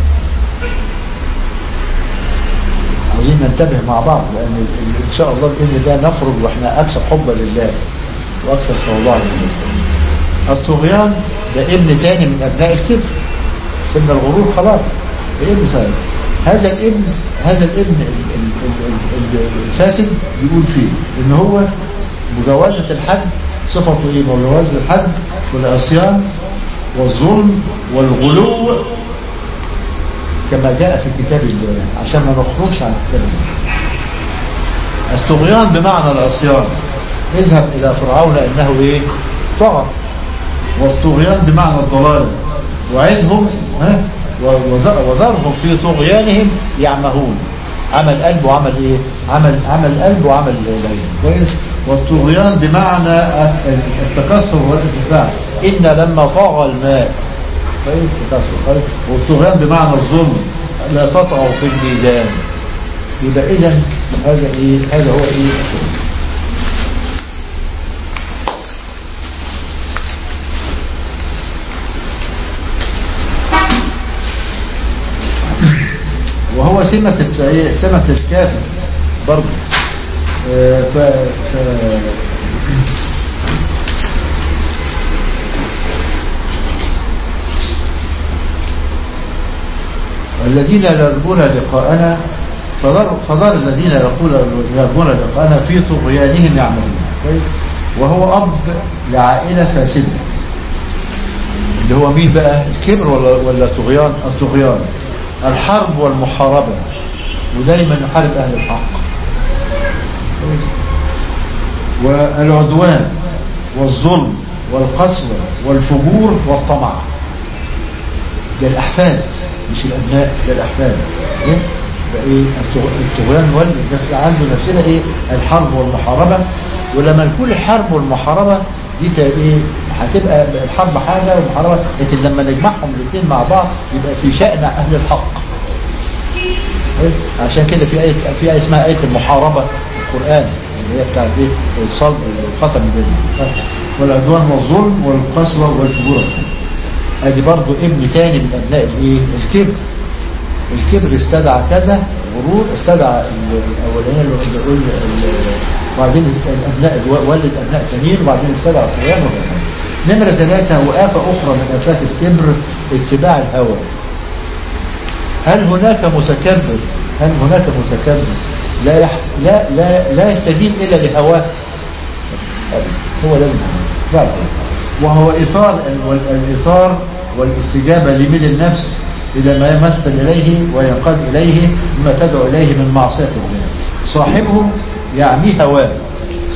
عاوزين ننتبه مع بعض لأن ال- ال- إن شاء الله بإذن الله نخرج وإحنا أكثر حبا لله وأكثر تواضعا لله الطغيان ده ابن تاني من أبناء الكبر سن الغرور خلاص ده ابن ثاني هذا الابن هذا الابن ال- ال- ال- ال- الفاسد بيقول فيه ان هو مجاوزة الحد صفته ايه مجاوزة الحد والعصيان والظلم والغلو كما جاء في كتاب الله عشان ما نخرجش عن كتاب الله الطغيان بمعنى العصيان اذهب الى فرعون انه ايه طغى والطغيان بمعنى الضلال وعدهم ها و- وذ- وذرهم في طغيانهم يعمهون عمل قلب وعمل ايه عمل عمل قلب وعمل ليل كويس والطغيان بمعنى ال- التكسر والارتفاع ان لما طغى الماء كويس تكسر كويس والطغيان بمعنى الظلم لا تطغوا في الميزان يبقى اذا هذا ايه هذا هو ايه وهو سمة الت- إيه؟ سمة الكافر برضه آه، ف ف الذين يرجون لقاءنا فضل فضل الذين يقول يرجون لقاءنا في طغيانهم يعملون كويس وهو أب لعائلة فاسدة اللي هو مين بقى الكبر ولا ولا الطغيان الطغيان الحرب والمحاربة ودايما يحارب أهل الحق والعدوان والظلم والقسوة والفجور والطمع ده الأحفاد مش الأبناء ده الأحفاد إيه؟ ده إيه الطغ- الطغيان وال ده عنده نفسنا إيه الحرب والمحاربة ولما نكون الحرب والمحاربة دي تا- إيه هتبقى الحرب حاجة والمحاربة لكن لما نجمعهم الاثنين مع بعض يبقى في شأن أهل الحق إيه؟ عشان كده في آية في آية اسمها آية المحاربة في القرآن اللي هي بتاعت ايه الصلب القتل بين والعدوان والظلم والقسوة والفجور ادي برضو ابن تاني من ابناء الايه الكبر الكبر استدعى كذا غرور استدعى ال- الاولانيه اللي بيقول ال- وبعدين است- الابناء الو- ولد ابناء تانيين وبعدين استدعى الطغيان والغيان نمرة ثلاثة وآفة أخرى من آفات الكبر اتباع الهوى هل هناك متكبر هل هناك متكبر لا يح... لا لا لا يستجيب الا لهواه أبدا. هو لازم لا لا. وهو اثار ال- وال- الاثار والاستجابه لميل النفس الى ما يمثل اليه وينقاد اليه مما تدعو اليه من معصيه الله صاحبه يعميه هواه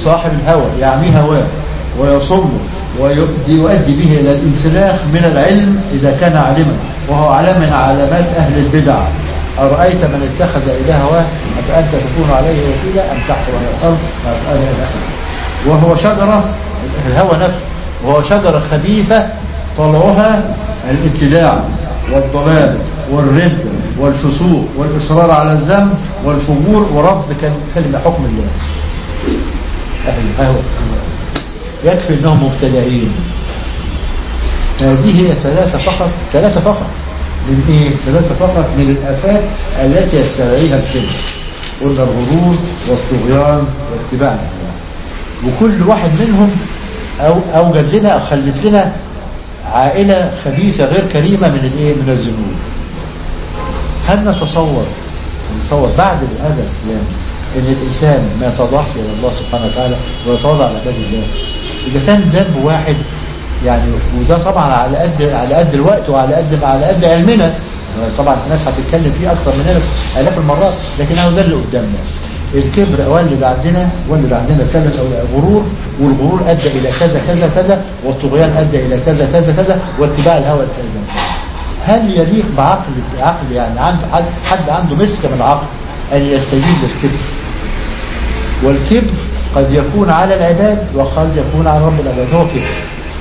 صاحب الهوى يعمي هواه ويصمه ويؤدي يؤدي به إلى الانسلاخ من العلم إذا كان عالما وهو علامة من علامات أهل البدع أرأيت من اتخذ إله هواه أفأنت تكون عليه وكيلا أم تحصل على الأرض أفأل إلى آخره وهو شجرة الهوى نفسه وهو شجرة خبيثة طلعها الابتداع والضلال والرد والفسوق والإصرار على الذنب والفجور ورفض كلمة حكم الله أهل الهوى يكفي أنهم مبتدعين هذه هي ثلاثة فقط ثلاثة فقط من ايه ثلاثة فقط من الآفات التي يستدعيها الكبر قلنا الغرور والطغيان واتباع الهوى وكل واحد منهم أو أوجد لنا أو خلف لنا عائلة خبيثة غير كريمة من الايه من الذنوب هل نتصور نتصور بعد هذا الكلام ان الانسان ما يتضاح الى الله سبحانه وتعالى ويتواضع على عباد الله اذا كان ذنب واحد يعني وده طبعا على قد على قد الوقت وعلى قد على قد علمنا طبعا الناس هتتكلم فيه اكثر مننا الاف المرات لكن هو ده اللي قدامنا الكبر ولد عندنا ولد عندنا ثلاث غرور والغرور ادى الى كذا كذا كذا والطغيان ادى الى كذا كذا كذا واتباع الهوى كذا هل يليق بعقل عقل يعني عنده حد, حد عنده مسكه من العقل ان يستجيب للكبر والكبر قد يكون على العباد وقد يكون على رب العباد هو كبر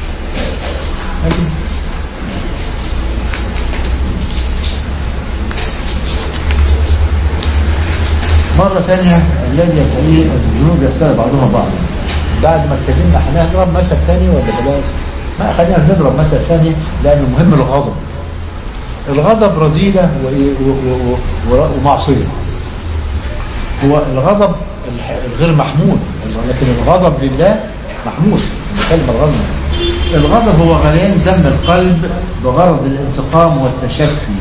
مرة ثانية الذي يبتليه الذنوب يستوعب بعضها بعضا بعد ما اتكلمنا احنا هنضرب مثل ثاني ولا بلاش ما خلينا نضرب مثل ثاني لأنه مهم الغضب الغضب رذيلة ومعصية هو الغضب الغير محمود لكن الغضب لله محمود كلمة الغضب الغضب هو غليان دم القلب بغرض الانتقام والتشفي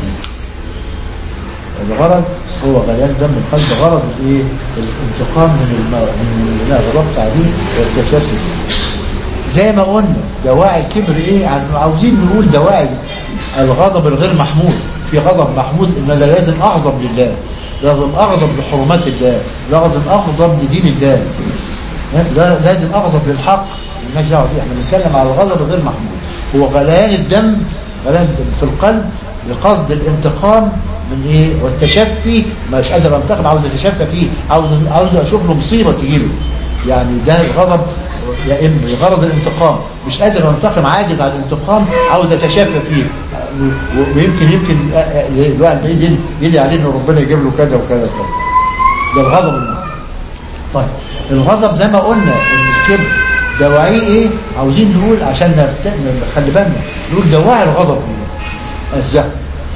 الغرض هو غليان دم القلب بغرض الايه الانتقام من من لا غضبت عليه والتشفي زي ما قلنا دواعي الكبر ايه عاوزين نقول دواعي الغضب الغير محمود في غضب محمود ان انا لازم اغضب لله لازم اغضب لحرمات الله لازم اغضب لدين الله لازم اغضب للحق مالناش دعوه بيه احنا بنتكلم على الغضب الغير محمود هو غليان الدم غليان الدم في القلب لقصد الانتقام من ايه والتشفي مش قادر انتقم عاوز اتشفى فيه عاوز عاوز اشوف له مصيبه تجيله يعني ده الغضب يا اما غرض الانتقام مش قادر انتقم عاجز عن الانتقام عاوز اتشفى فيه ويمكن يمكن الواحد بعيد يدعي عليه ان ربنا يجيب له كذا وكذا وكذا ده الغضب المحمود طيب الغضب زي ما قلنا الكبر دواعيه ايه عاوزين نقول عشان نخلي بالنا نقول دواعي الغضب ايه الزهد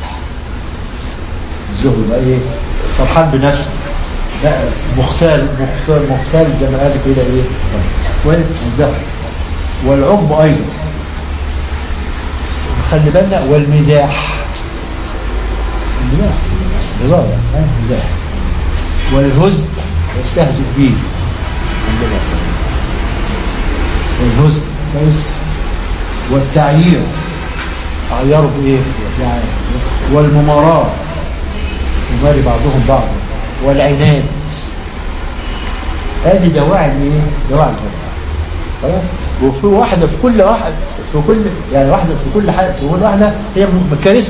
الزهد بقى ايه فرحان بنفسه لا مختال مختال مختال زي ما قال كده ايه كويس الزهد والعقب ايضا خلي بالنا والمزاح المزاح هزار يعني مزاح والهزء يستهزئ به الحمد لله والهزء كويس والتعيير عيروا بايه يعني والمماراة يماري بعضهم بعضا والعناد هذه دواعي الايه دواعي الغضب خلاص وفي واحدة في كل واحد في كل يعني واحدة في كل حاجة في كل واحدة هي كارثة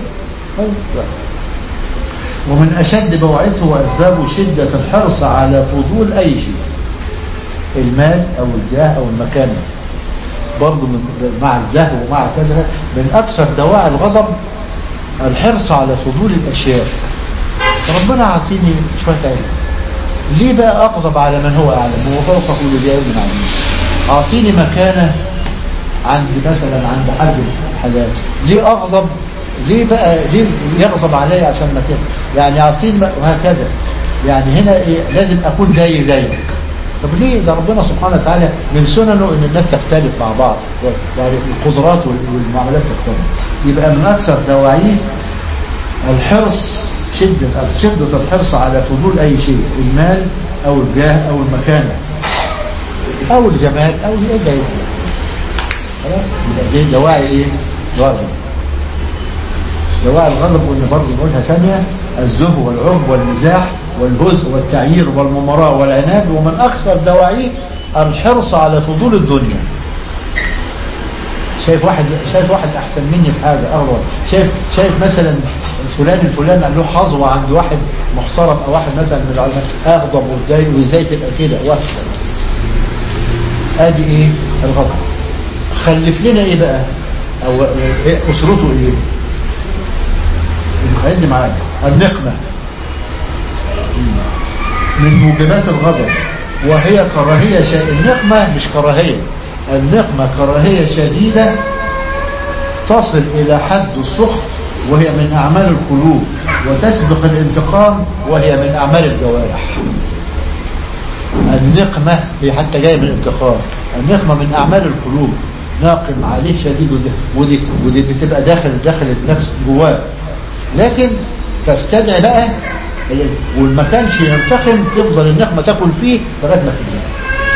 ومن أشد بوعثه وأسبابه شدة الحرص على فضول أي شيء المال أو الجاه أو المكان برضه من مع الزهو ومع كذا من أكثر دواعي الغضب الحرص على فضول الأشياء ربنا أعطيني شوية علم ليه بقى أغضب على من هو أعلم هو فوق كل ذي علم عليم أعطيني مكانة عند مثلا عند حد حاجات ليه أغضب ليه بقى ليه يغضب علي عشان مكانة يعني أعطيني وهكذا يعني هنا إيه لازم أكون زي زيك طب ليه ده ربنا سبحانه وتعالى من سننه ان الناس تختلف مع بعض يعني القدرات والمعاملات تختلف يبقى من اكثر دواعيه الحرص شدة شدة الحرص على فضول اي شيء المال او الجاه او المكانة او الجمال او ايه ده خلاص يبقى دي دواعي ايه دواعي دواعي الغضب قلنا برضه نقولها ثانية الزهو والعرب والمزاح والهزء والتعيير والممراء والعناد ومن أكثر دواعيه الحرص على فضول الدنيا شايف واحد شايف واحد احسن مني في حاجه اغلط شايف شايف مثلا فلان الفلاني له حظوه عند واحد محترم او واحد مثلا من العلماء اغضب وازاي وازاي تبقى كده وحشه ادي ايه الغضب خلف لنا ايه بقى او إيه اسرته ايه عندي معايا النقمه من موجبات الغضب وهي كراهيه شيء النقمه مش كراهيه النقمه كراهيه شديده تصل الى حد السخط وهي من اعمال القلوب وتسبق الانتقام وهي من اعمال الجوارح النقمة هي حتى جاية من الانتقام النقمة من أعمال القلوب ناقم عليه شديد ودي, ودي, ودي بتبقى داخل داخل النفس جواه لكن تستدعي بقى والما كانش ينتقم تفضل النقمة تاكل فيه لغاية ما تنتهي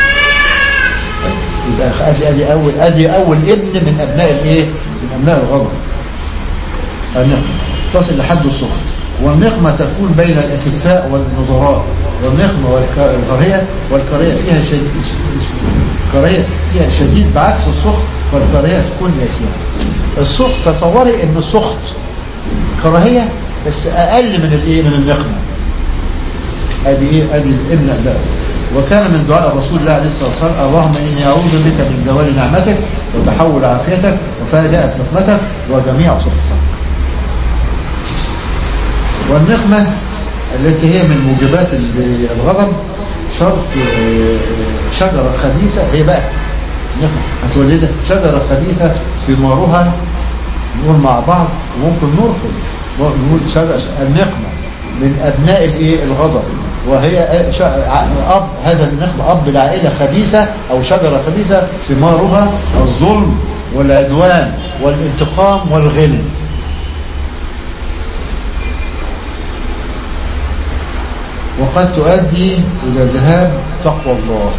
يبقى ادي ادي اول ادي اول ابن من ابناء الايه من ابناء الغضب النقمة تصل لحد السخط والنقمة تكون بين الأكفاء والنظراء والنقمة والكراهية والكراهية فيها شديد كراهية فيها شديد بعكس السخط والكراهية تكون يسيرة السخط تصوري ان السخط كراهية بس اقل من الايه من النقمة ادي ايه ادي الابن بقى وكان من دعاء الرسول الله عليه الصلاة والسلام اللهم إني أعوذ بك من زوال نعمتك وتحول عافيتك وفاجأة نقمتك وجميع سخطك والنقمة التي هي من موجبات الغضب شرط شجرة خبيثة هي بقى نقمة هتولدها شجرة خبيثة ثمارها نقول مع بعض وممكن نرفض نقول شجرة النقمة من أبناء الايه الغضب وهي أب هذا النقمة أب العائلة خبيثة أو شجرة خبيثة ثمارها الظلم والعدوان والانتقام والغل وقد تؤدي إلى ذهاب تقوى الله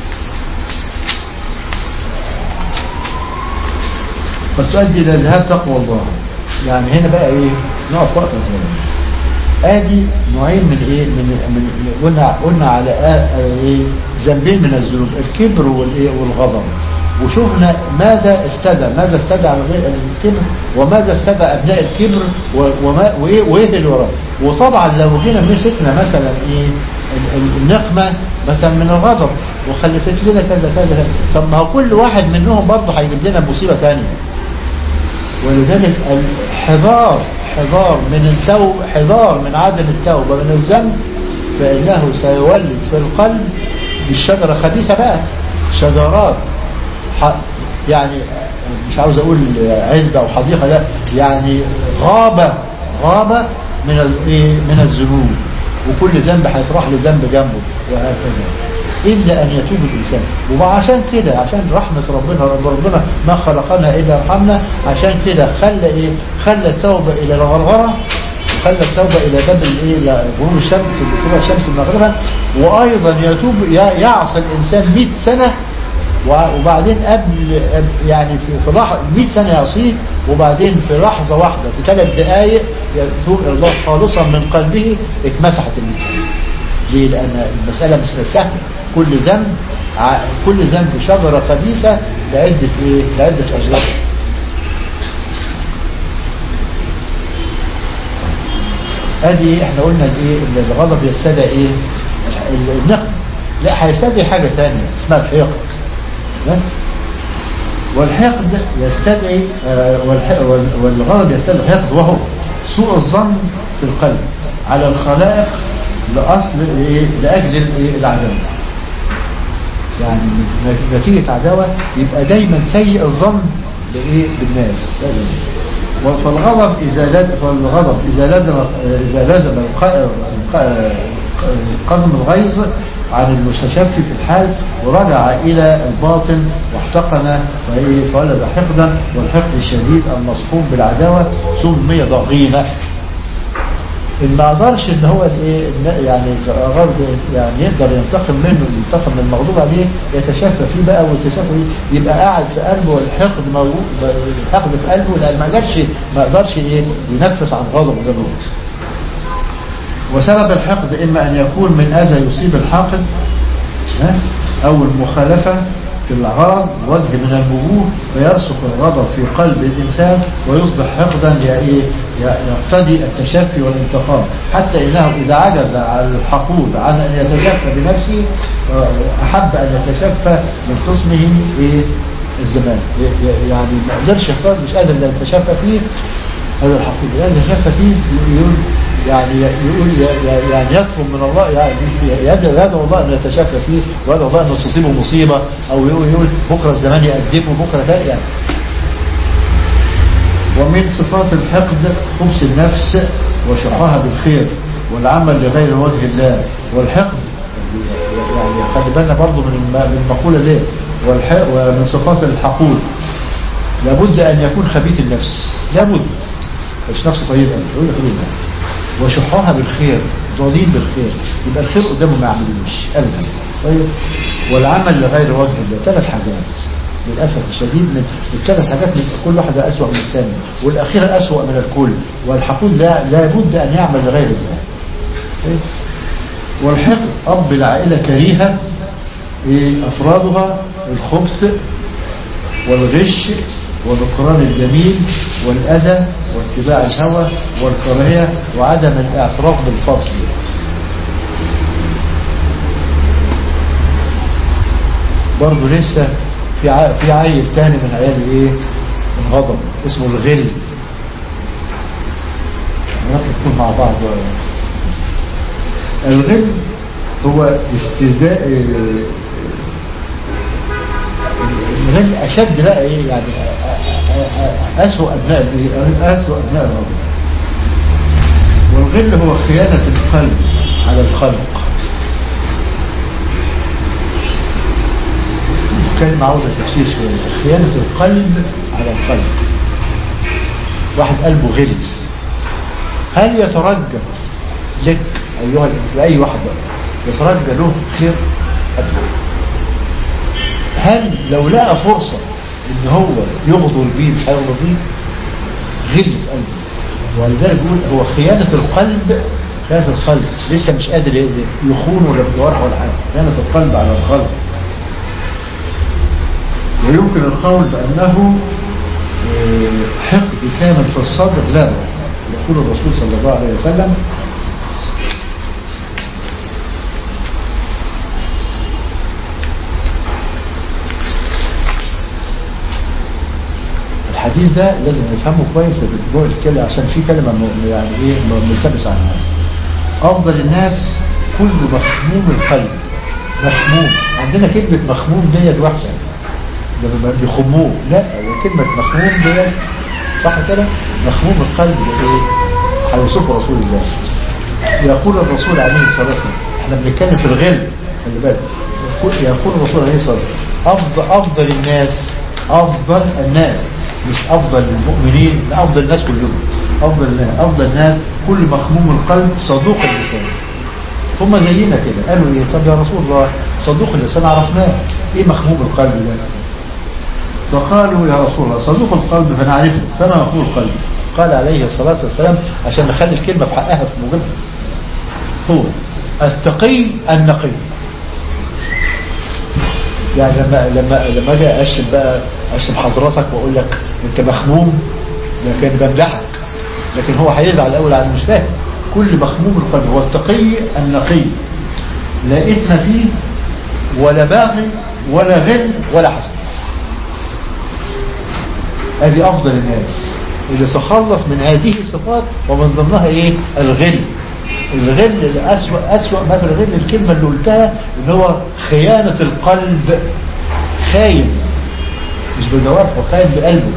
قد تؤدي إلى ذهاب تقوى الله يعني هنا بقى إيه نقف وقفة ثانية ادي نوعين من ايه من من قلنا قلنا على ايه ذنبين من الذنوب الكبر والايه والغضب وشفنا ماذا استدعى ماذا استدعى الكبر وماذا استدعى ابناء الكبر وما وايه وايه اللي وراه وطبعا لو جينا مسكنا مثلا ايه النقمه مثلا من الغضب وخلفت لنا كذا كذا طب ما هو كل واحد منهم برضه هيجيب لنا مصيبه ثانيه ولذلك الحذار حذار من التوب حذار من عدم التوبه من الذنب فانه سيولد في القلب بالشجره خبيثه بقى شجرات يعني مش عاوز اقول عزبة او حديقة لا يعني غابة غابة من من الذنوب وكل ذنب هيطرح له ذنب جنبه وهكذا إلا أن يتوب الإنسان وعشان كده عشان رحمة ربنا ربنا ما خلقنا إلا رحمنا عشان كده خلى إيه خلى التوبة إلى الغرغرة وخلى التوبة إلى باب الإيه غروب الشمس طلوع الشمس المغربة وأيضا يتوب يعصى الإنسان 100 سنة وبعدين قبل يعني في في لحظة 100 سنة يعصيه وبعدين في لحظة واحدة في ثلاث دقائق يتوب إلى الله خالصا من قلبه اتمسحت ال 100 سنة ليه؟ لأن المسألة مش سهلة كل ذنب كل ذنب شجرة خبيثة لعدة إيه؟ لعدة أشجار ادي احنا قلنا الايه الغضب يستدعي ايه النقم لا هيستدعي حاجة ثانية اسمها الحقد والحقد يستدعي والغضب يستدعي الحقد وهو سوء الظن في القلب على الخلائق لأصل إيه لأجل العداوة يعني نتيجة عداوة يبقى دايما سيء الظن بإيه بالناس فالغضب إذا لازم فالغضب إذا لازم إذا لازم قزم الغيظ عن المستشفي في الحال ورجع إلى الباطن واحتقن فولد حقدا والحقد الشديد المصحوب بالعداوة سمي ضغينة إن ما قدرش إن هو إيه يعني غرب يعني يقدر ينتقم منه ينتقم من المغضوب عليه يتشفى فيه بقى والتشفى فيه يبقى قاعد في قلبه والحقد موجود الحقد في قلبه لأن ما قدرش ما قدرش إيه ينفس عن غضبه ده وسبب الحقد إما أن يكون من أذى يصيب الحاقد أو المخالفة في الغرض وجه من الوجوه فيرسخ الغضب في قلب الإنسان ويصبح حقدا ي- إيه؟ ي- يقتضي التشفي والانتقام حتى إنه إذا عجز على الحقود عن أن يتشفى بنفسه آه، أحب أن يتشفى من خصمه إيه؟ الزمان ي- ي- يعني ما قدرش يختار مش قادر لا يتشفى فيه هذا الحقود لأن يتشفى فيه يقول يعني يقول يعني يطلب من الله يعني يدعو يدعو الله ان يتشفى فيه ويدعو الله ان تصيبه مصيبه او يقول, يقول بكره الزمان يأدبه بكره كذا يعني ومن صفات الحقد خبث النفس وشقها بالخير والعمل لغير وجه الله والحقد يعني خلي بالنا برضه من الم- من المقوله دي والح- ومن صفات الحقود لابد ان يكون خبيث النفس لابد مش نفس طيبه يقول لك كده وشحوها بالخير ضليل بالخير يبقى الخير قدامه ما يعملوش ابدا طيب والعمل لغير وجه الله ثلاث حاجات للاسف الشديد من الثلاث حاجات من كل واحده اسوأ من الثانيه والاخيره اسوأ من الكل والحقود لا لابد ان يعمل لغير الله طيب؟ والحقد اب العائله كريهه إيه؟ افرادها الخبث والغش ونكران الجميل والأذى واتباع الهوى والكراهية وعدم الاعتراف بالفضل برضه لسه في ع- في عيل تاني من عيال ايه الغضب اسمه الغل ممكن نكون مع بعض الغل هو استهداء الغل أشد بقى إيه يعني أسوأ أبناء أسوأ أبناء الرجل والغل هو خيانة القلب على الخلق كلمة عاوزة تفسير شوية خيانة القلب على الخلق واحد قلبه غل هل يترجى لك أيها الإنسان أي واحد بقى يترجى له خير أبدا هل لو لقى فرصة ان هو يغدر بيه مش هيغدر بيه غل في قلبه ولذلك يقول هو خيانة القلب خيانة القلب لسه مش قادر يخون ولا بجوارح ولا حاجة خيانة القلب على القلب ويمكن القول بأنه آه، حقد كامل في الصدر لا يقول الرسول صلى الله عليه وسلم الحديث ده لازم نفهمه كويس في الاسبوع الكلمة عشان في كلمة م- يعني ايه م- ملتبس عنها افضل الناس كل مخموم القلب مخموم عندنا كلمة مخموم ديت وحشة لما بيخموه لا هو كلمة مخموم ديت صح كده مخموم القلب ده ايه هيوصفه رسول الله يقول الرسول عليه الصلاة والسلام احنا بنتكلم في الغل خلي بالك يقول يقول الرسول عليه الصلاة والسلام أفضل, أفضل الناس أفضل الناس مش أفضل المؤمنين لا أفضل الناس كلهم أفضل الناس أفضل الناس كل مخموم القلب صدوق اللسان هم زينا كده قالوا ايه طب يا رسول الله صدوق اللسان عرفناه ايه مخموم القلب ده فقالوا يا رسول الله صدوق القلب فنعرفه فما مخموم القلب قال عليه الصلاة والسلام عشان نخلي الكلمة بحقها في موجبها هو التقي النقي يعني لما لما لما اجي اشتم بقى اشتم حضرتك واقول لك انت مخموم لكن بمدحك لكن هو هيزعل الاول على مش فاهم كل مخموم القلب هو التقي النقي لا اثم فيه ولا باغي ولا غل ولا حسد ادي افضل الناس اللي تخلص من هذه الصفات ومن ضمنها ايه الغل الغل الأسوأ أسوأ ما في الغل الكلمة اللي قلتها ان هو خيانة القلب خاين مش بجوارحه خاين بقلبه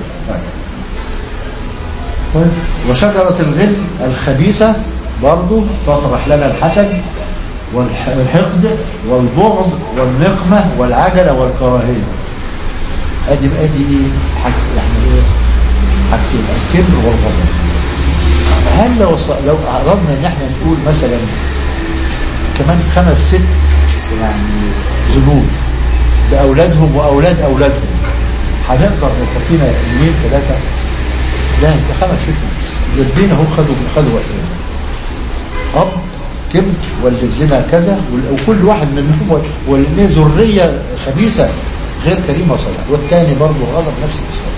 طيب وشجرة الغل الخبيثة برضو تطرح لنا الحسد والحقد والبغض والنقمة والعجلة والكراهية ادي ادي ايه حاجة يعني ايه حاجتين الكبر والغضب هل لو لو اردنا ان احنا نقول مثلا كمان خمس ست يعني ذنوب باولادهم واولاد اولادهم هنقدر نكفينا يومين ثلاثه لا انت خمس ست الاثنين هم خدوا خدوا وقتين اب كبر ولد لنا كذا وال- وكل واحد منهم ول- ولنا ذرية خبيثة غير كريمة وصالحة والثاني برضه غلط نفس الشيء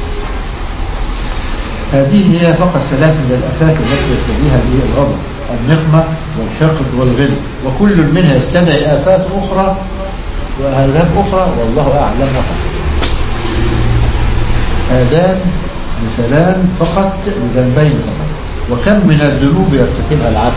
هذه هي فقط ثلاث من الآفات التي يستدعيها به الغضب النقمة والحقد والغل وكل منها يستدعي آفات أخرى وآلام أخرى والله أعلم وحسب هذان مثلان فقط لذنبين فقط وكم من الذنوب يرتكبها العبد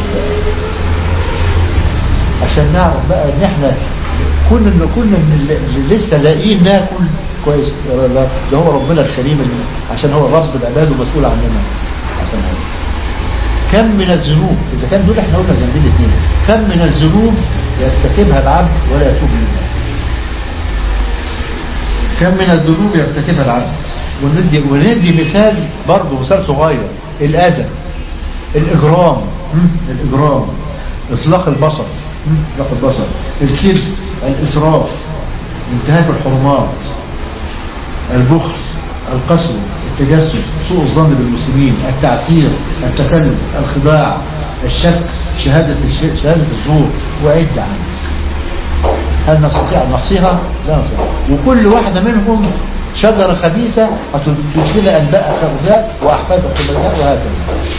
عشان نعرف بقى ان احنا كنا ان كنا من اللي اللي لسه لاقيين ناكل كويس لا، ده هو ربنا الكريم اللي عشان هو رب العباد ومسؤول عننا عشان هو كم من الذنوب اذا كان دول احنا قلنا ذنبين الاثنين كم من الذنوب يرتكبها العبد ولا يتوب منها كم من الذنوب يرتكبها العبد وندي, وندي مثال برضه مثال صغير الأذى الإجرام هم؟ الإجرام إطلاق البصر هم؟ إطلاق البصر الكذب الإسراف انتهاك الحرمات البخل القسوة التجسس سوء الظن بالمسلمين التعسير التكلف الخداع الشك شهادة الش- شهادة الزور وعد عنه هل نستطيع أن نحصيها؟ لا نستطيع وكل واحدة منهم شجرة خبيثة هتدخل أنباء خبثاء وأحفاد خبثاء وهكذا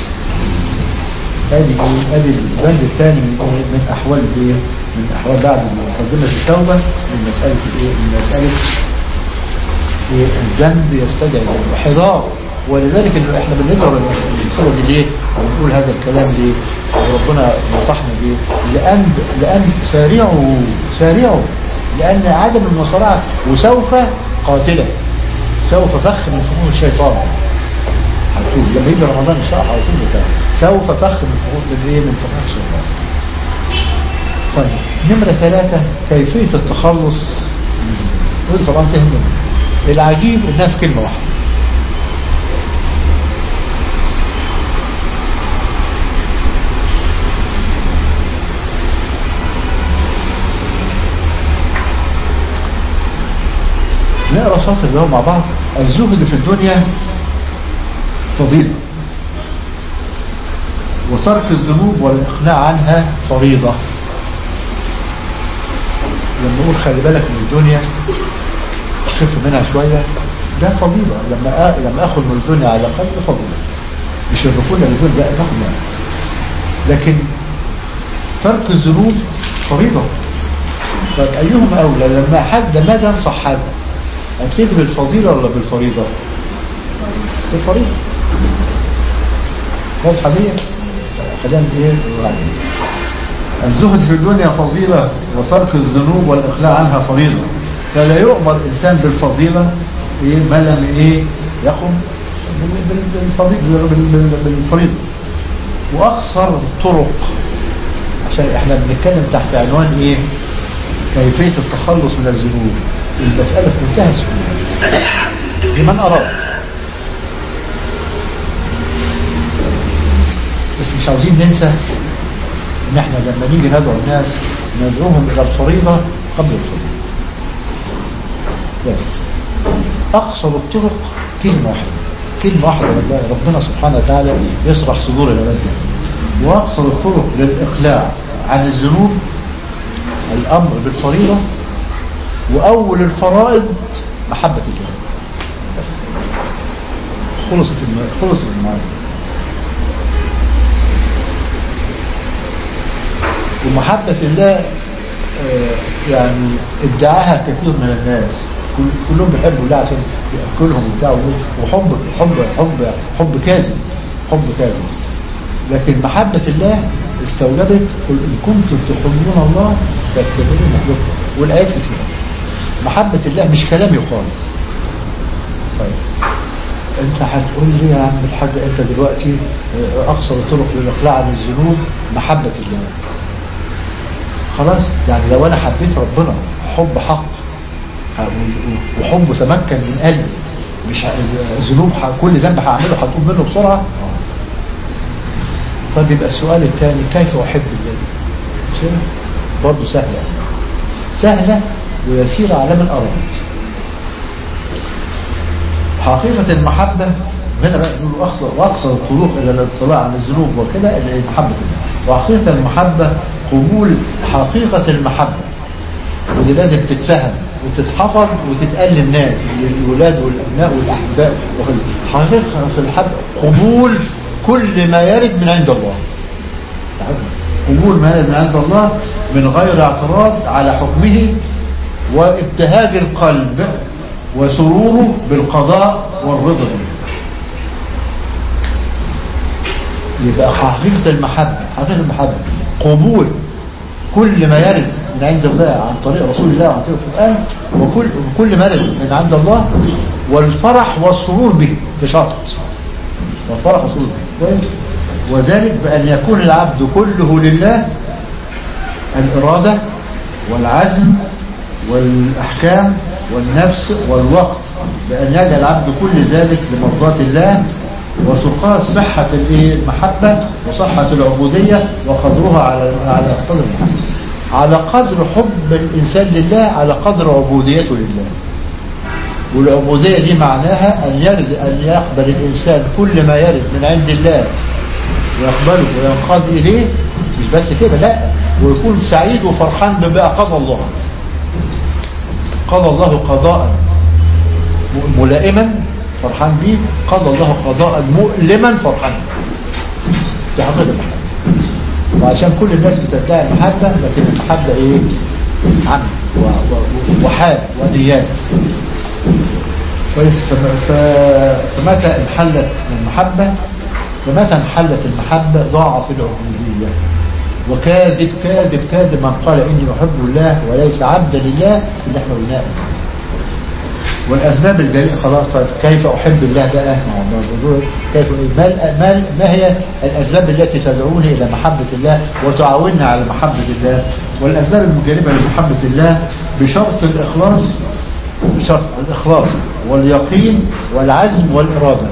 هذه هذه البند الثاني من إيه؟ من أحوال الإيه؟ من أحوال بعد مقدمة التوبة من مسألة الإيه؟ من مسألة إيه؟ الذنب يستدعي الذنب حذار ولذلك إنه احنا بنضرب الصورة دي ليه ونقول هذا الكلام ليه وربنا نصحنا بيه لأن لأن سارعوا سارعوا لأن عدم المصارعة وسوف قاتلة سوف فخ من فخور الشيطان هتقول لما يجي رمضان ان شاء الله على طول بتاع سوف فخ من فخور من ايه من فخور الشيطان طيب نمرة ثلاثة كيفية التخلص ودي طبعا تهمنا العجيب انها في كلمة واحدة نقرا سطر اللي هو مع بعض الزهد في الدنيا فضيلة وترك الذنوب والإقناع عنها فريضة لما نقول خلي بالك من الدنيا خف منها شوية ده فضيلة لما أ... لما أخذ من الدنيا على الأقل فضيلة مش الركون للدنيا لا ناخد منها لكن ترك الذنوب فريضة طيب أيهم أولى لما حد ما ينصح حد أكيد بالفضيلة ولا بالفريضة بالفريضة واضحة دي خلينا ايه بعدين. الزهد في الدنيا فضيلة وترك الذنوب والإقلاع عنها فريضة فلا يؤمر إنسان بالفضيلة إيه ما لم إيه يقم بال- بال- بالفضيلة بال- بال- بالفريضة وأقصر الطرق عشان احنا بنتكلم تحت عنوان ايه كيفية التخلص من الذنوب المسألة في منتهى السهولة لمن أراد بس مش عاوزين ننسى ان احنا لما نيجي ندعو الناس ندعوهم الى الفريضة قبل الفريضة لازم اقصر الطرق كلمة واحدة كلمة واحدة والله ربنا سبحانه وتعالى يشرح صدور العباد واقصر الطرق للاقلاع عن الذنوب الامر بالفريضة واول الفرائض محبة الله بس خلصت الم... خلصت المعاني ومحبة الله آه، يعني ادعاها كثير من الناس كل- كلهم بيحبوا الله عشان يأكلهم وبتاع وحب حب حب حب كاذب حب كاذب لكن محبة الله استوجبت قل إن كنتم تحبون الله فاتبعوني محبوبكم والآيات كتير محبة الله مش كلام يقال طيب انت هتقول لي يا عم الحاج انت دلوقتي آه، اقصر الطرق للاقلاع عن الذنوب محبة الله خلاص يعني لو انا حبيت ربنا حب حق ه- وحب تمكن من قلبي مش ه- الذنوب ه- كل ذنب هعمله هتقوم منه بسرعة طيب يبقى السؤال الثاني كيف احب الله مش كده؟ برضه سهلة سهلة ويسيرة على من اراد حقيقة المحبة هنا بقى نقول أقصر وأقصر الطرق إلى الاطلاع عن الذنوب وكده إلى محبة الله وحقيقة المحبة قبول حقيقة المحبة ودي لازم تتفهم وتتحفظ وتتقال للناس للولاد والأبناء والأحباء حقيقة في الحب قبول كل ما يرد من عند الله قبول ما يرد من عند الله من غير اعتراض على حكمه وابتهاج القلب وسروره بالقضاء والرضا يبقى حقيقة المحبة حقيقة المحبة قبول كل ما يرد من عند الله عن طريق رسول الله وعن طريق القرآن وكل كل ما يرد من عند الله والفرح والسرور به بشرط والفرح والسرور به كويس وذلك بأن يكون العبد كله لله الإرادة والعزم والأحكام والنفس والوقت بأن يجعل العبد كل ذلك لمرضاة الله وتقاس صحة المحبة وصحة العبودية وقدرها على على قدر المحبة على قدر حب الإنسان لله على قدر عبوديته لله والعبودية دي معناها أن يرد أن يقبل الإنسان كل ما يرد من عند الله ويقبله وينقاد إليه مش بس كده لا ويكون سعيد وفرحان بما قضى الله قضى الله قضاء ملائما فرحان به قضى الله قضاء مؤلما فرحان في حقيقة المحبة وعشان كل الناس بتدعي المحبة لكن المحبة ايه عمل وحال ونيات كويس فمتى انحلت المحبة فمتى انحلت المحبة ضاعت العبودية وكاذب كاذب كاذب من قال إني أحب الله وليس عبدا لله اللي احنا قلناه والأسباب الجريئة خلاص طيب كيف أحب الله بقى كيف ما, ما, ما هي الأسباب التي تدعوني إلى محبة الله وتعاوننا على محبة الله والأسباب المجانبة لمحبة الله بشرط الإخلاص بشرط الإخلاص واليقين والعزم والإرادة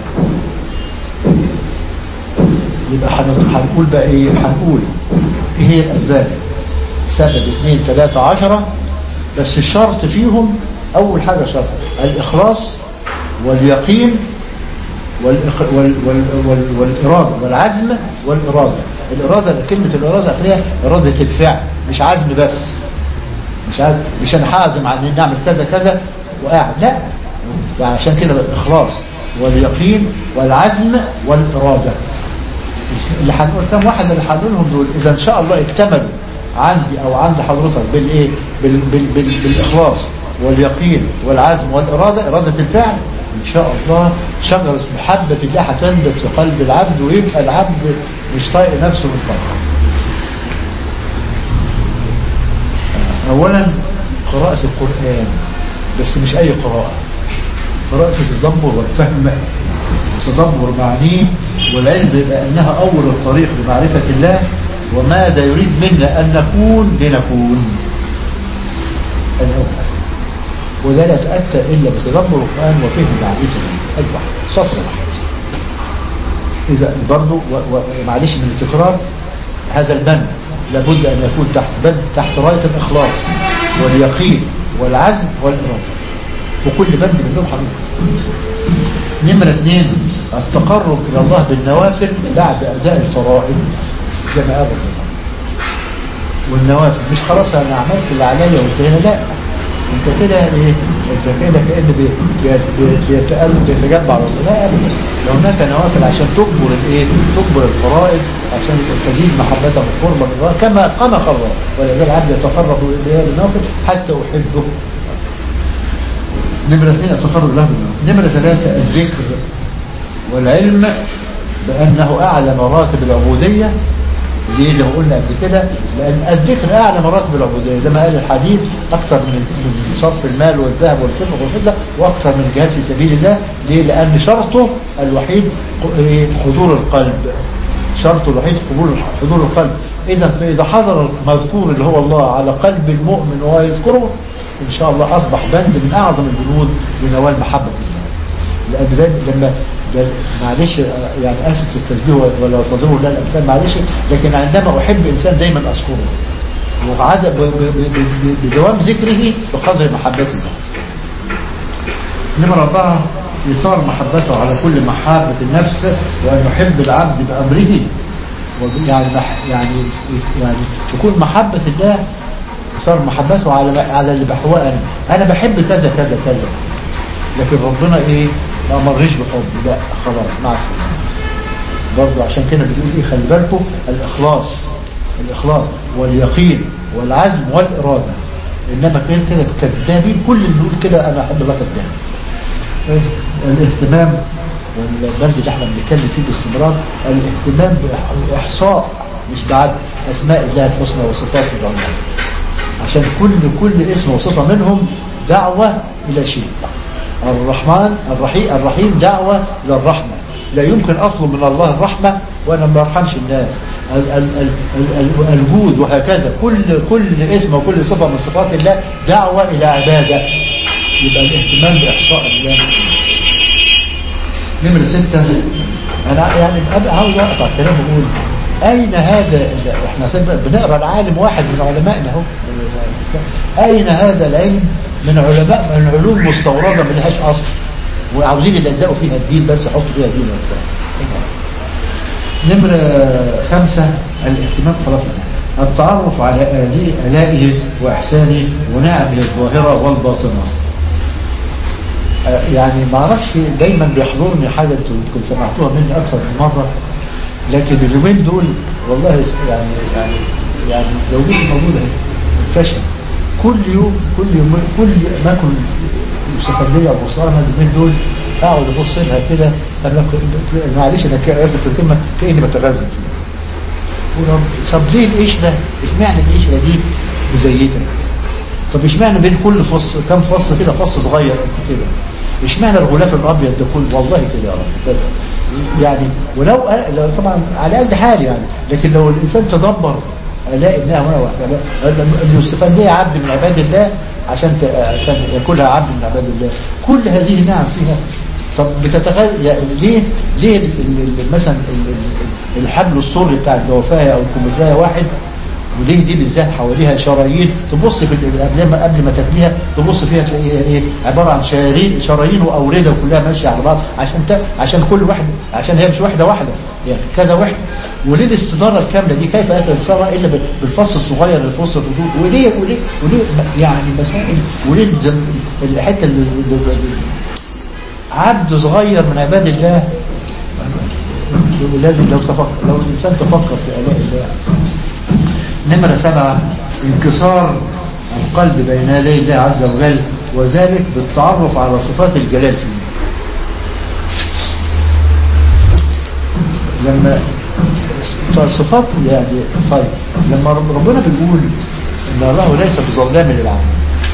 يبقى هنقول بقى ايه هنقول ايه هي الاسباب سبب اثنين ثلاثة عشرة بس الشرط فيهم اول حاجة شرط الاخلاص واليقين والإخ... وال... وال... وال... والإرادة والعزم والإرادة الإرادة كلمة الإرادة هتلاقيها إرادة الفعل مش عزم بس مش عزم مش أنا حازم عن إني أعمل كذا كذا وقاعد لا يعني عشان كده الإخلاص واليقين والعزم والإرادة اللي هنقول كم واحد اللي هنقولهم دول اذا ان شاء الله اكتملوا عندي او عند حضرتك بالايه بال بال بال بالاخلاص واليقين والعزم والاراده اراده الفعل ان شاء الله شجره محبه الله هتنبت في قلب العبد ويبقى العبد مش طايق نفسه من فرح اولا قراءه القران بس مش اي قراءه قراءه التدبر والفهم تدبر معانيه والعلم بأنها أول الطريق لمعرفة الله وماذا يريد منا أن نكون لنكون الأول وذا لا يتأتى إلا بتدبر القرآن وفهم معرفة أيوة سطر إذا برضو معلش من التكرار هذا البند لابد أن يكون تحت بند تحت راية الإخلاص واليقين والعزم والإرادة وكل بند منهم حقيقة نمرة اثنين التقرب إلى الله بالنوافل بعد أداء الفرائض كما قال الله والنوافل مش خلاص أنا عملت اللي عليا وانتهينا لا انت كده ايه انت كده كأن بيتجمع على الله لا ابدا لو هناك نوافل عشان تجبر الايه تجبر الفرائض عشان تزيد محبته وقربا الله كما كما قال الله ولذلك العبد يتقرب اليه بالنوافل حتى احبه نمرة اثنين التقرب له نمرة ثلاثة الذكر والعلم بأنه أعلى مراتب العبودية ليه زي ما قلنا قبل كده لأن الذكر أعلى مراتب العبودية زي ما قال الحديث أكثر من من صرف المال والذهب والفضة والفضة وأكثر من الجهاد في سبيل الله ليه لأن شرطه الوحيد حضور القلب شرطه الوحيد قبول حضور القلب إذا فإذا حضر المذكور اللي هو الله على قلب المؤمن وهو يذكره إن شاء الله أصبح بند من أعظم البنود لنوال محبة الله لأن لما معلش يعني أسف في التشبيه ولا تضره لا الأمثال معلش لكن عندما أحب إنسان دايما أذكره وعد بدوام ذكره بقدر محبته نمرة أربعة إيثار محبته على كل محابة النفس وأن يحب العبد بأمره يعني مح يعني يعني تكون محبة الله صار محبته على على اللي بحواه انا انا بحب كذا كذا كذا لكن ربنا ايه ما مريش بحب لا خلاص مع السلامه برضه عشان كده بتقول ايه خلي بالكم الاخلاص الاخلاص واليقين والعزم والاراده انما كده كده كذابين كل اللي بيقول كده انا احب الله كذاب الاهتمام والبرد اللي احنا بنتكلم فيه باستمرار الاهتمام باحصاء مش بعد اسماء الله الحسنى وصفاته العليا عشان كل كل اسم وصفه منهم دعوه الى شيء الرحمن الرحيم الرحيم دعوه الى الرحمه لا يمكن اطلب من الله الرحمه وانا ما ارحمش الناس ال- ال- ال- ال- ال- الجود وهكذا كل كل اسم وكل صفه من صفات الله دعوه الى عباده يبقى الاهتمام باحصاء الله نمرة ستة أنا يعني أبقى عاوز أقف على الكلام وأقول أين هذا إحنا بنقرأ العالم واحد من علمائنا أهو أين هذا العلم من علماء من علوم مستوردة ما لهاش أصل وعاوزين يلزقوا فيها الدين بس يحطوا فيها دين وبتاع نمرة خمسة الاهتمام خلاص التعرف على آلي- آلائه وإحسانه ونعمه الظاهرة والباطنة يعني ما اعرفش دايما بيحضرني حاجة انتوا يمكن سمعتوها مني اكثر من مرة لكن اليومين دول والله يعني يعني يعني زوجتي موجودة فشل كل يوم كل يوم كل ما اكل سفرية او بصرانة اليومين دول اقعد ابص لها كده أنا ك- معلش انا كده اسف في الكلمة كاني بتغزل ورب طب ليه القشرة اشمعنى القشرة دي مزيتة طب اشمعنى بين كل فص كم فص كده فص صغير قد كده اشمعنى الغلاف الابيض ده كله والله كده يا رب كده. يعني ولو لو طبعا على قد حال يعني لكن لو الانسان تدبر الاقي انها وانا واحده انه استفاد عبد من عباد الله عشان ت- عشان ياكلها عبد من عباد الله كل هذه نعم فيها طب بتتغذى يعني ليه ليه ال- ال- ال- مثلا ال- ال- الحبل السري بتاع الجوفايه او الكمثريه واحد وليه دي بالذات حواليها شرايين تبص في ال- قبل ما قبل ما تاكليها تبص فيها تلاقيها ايه عباره عن شرايين شرايين واورده كلها ماشيه على بعض عشان ت... عشان كل واحد عشان هي مش واحده واحده يعني كذا واحد وليه الاستداره الكامله دي كيف اتى الثمره الا بال- بالفص الصغير اللي في وسط الردود وليه وليه وليه يعني مسائل وليه الزم- الحته اللي اللي- عبد صغير من عباد الله لازم لو تفكر لو الانسان تفكر في الاء الله نمرة سبعة انكسار القلب بين يدي الله عز وجل وذلك بالتعرف على صفات الجلال فيه لما صفات يعني طيب لما رب- ربنا بيقول ان الله ليس بظلام للعبد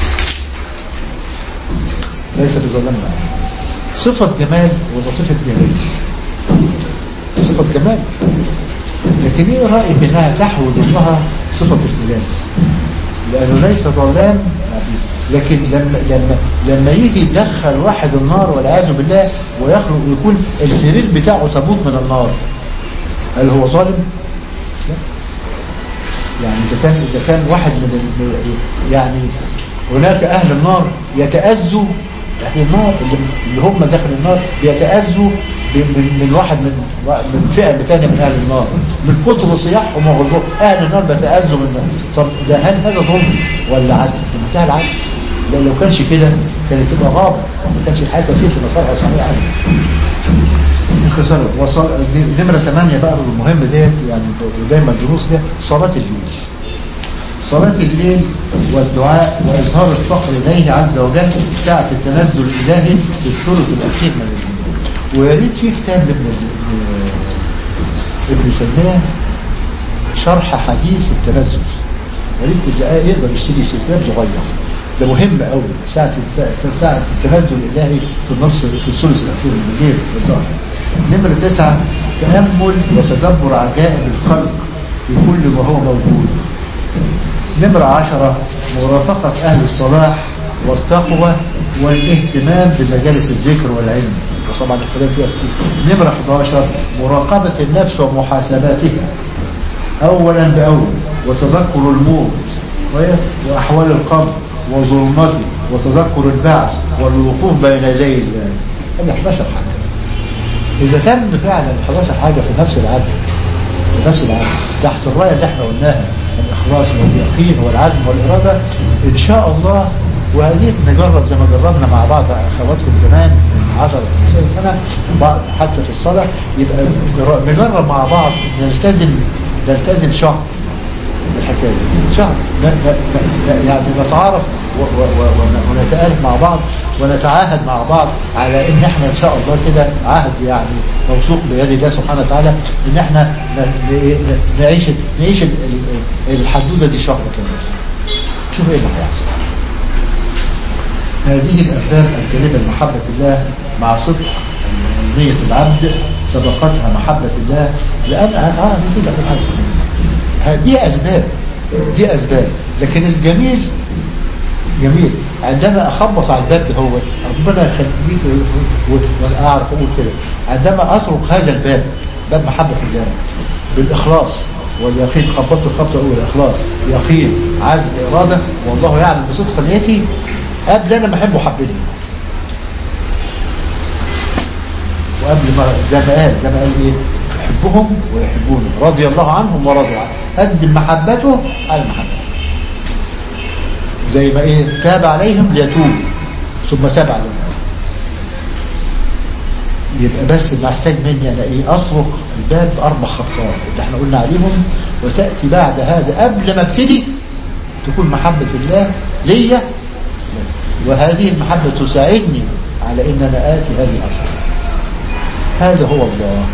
ليس بظلام للعبد صفة جمال ولا صفة جلال صفة جمال لكن ايه رأيك انها تحوي ضمنها صفة الجلال لانه ليس ظلام لكن لما لما لما يجي يدخل واحد النار والعياذ بالله ويخرج ويكون السرير بتاعه تابوت من النار هل هو ظالم؟ لا. يعني اذا كان اذا كان واحد من ال- يعني هناك اهل النار يتاذوا اهل النار اللي اللي هم داخل النار بيتاذوا ب- من من واحد من من فئه ثانيه من اهل النار من كتر صياحهم وغضبهم اهل النار بيتاذوا من طب ده هل هذا ظلم ولا عدل؟ في منتهى العدل لأن لو كانش كده كانت تبقى غابة ما كانش الحياة تسير في مسارها صحيحة انخسار وصل نمرة 8 بقى المهم ديت يعني دايما دروس ده صلاة الليل صلاة الليل والدعاء وإظهار الفقر إليه عز وجل ساعة التنزل الإلهي في الثلث الأخير من الليل ويا ريت في كتاب لابن ابن تيمية شرح حديث التنزل يا ريت اللي يقدر يشتري كتاب صغير ده مهم قوي ساعة ساعة التنزل الإلهي في النص في الثلث الأخير من الليل والظهر نمرة تسعة تأمل وتدبر عجائب الخلق في كل ما هو موجود نمرة عشرة مرافقة أهل الصلاح والتقوى والاهتمام بمجالس الذكر والعلم وطبعا الكلام فيها كتير نمرة 11 مراقبة النفس ومحاسباتها أولا بأول وتذكر الموت وأحوال القبر وظلمته وتذكر البعث والوقوف بين يدي الله هذه 11 حاجة إذا تم فعلا 11 حاجة في نفس العبد نفس العمل تحت الراية اللي احنا قلناها الإخلاص واليقين والعزم والإرادة إن شاء الله وهذه نجرب زي ما جربنا مع بعض أخواتكم زمان من 10 15 سنة بعض حتى في الصلاة يبقى نجرب مع بعض نلتزم نلتزم شهر الحكاية دي. شهر ن- ن- ن- يعني نتعارف و- و- و- ونتآلف مع بعض ونتعاهد مع بعض على ان احنا ان شاء الله كده عهد يعني موثوق بيد الله سبحانه وتعالى ان احنا ن- ن- نعيش نعيش ال- ال- الحدوده دي شهر كامل شوف ايه اللي هيحصل هذه الأسباب الجالبة لمحبة الله مع صدق نية العبد سبقتها محبة الله لأن آه نسيت أقول حاجة هذه أسباب دي أسباب لكن الجميل جميل عندما أخبط على الباب ده هو ربنا يخليك و- وأنا أعرف أقول كده عندما أطرق هذا الباب باب محبة الله بالإخلاص واليقين خبطت الخبطة الأولى إخلاص يقين عزم إرادة والله يعلم بصدق نيتي قبل أنا بحبه حبني وقبل ما زي ما قال زي ما قال ايه يحبهم ويحبونه رضي الله عنهم ورضوا عنه قدم محبته على محبته زي ما ايه تاب عليهم ليتوب ثم تاب عليهم يبقى بس محتاج مني انا ايه اطرق الباب اربع خطوات اللي احنا قلنا عليهم وتاتي بعد هذا قبل ما ابتدي تكون محبه الله ليا وهذه المحبه تساعدني على ان انا اتي هذه الارض هذا هو الله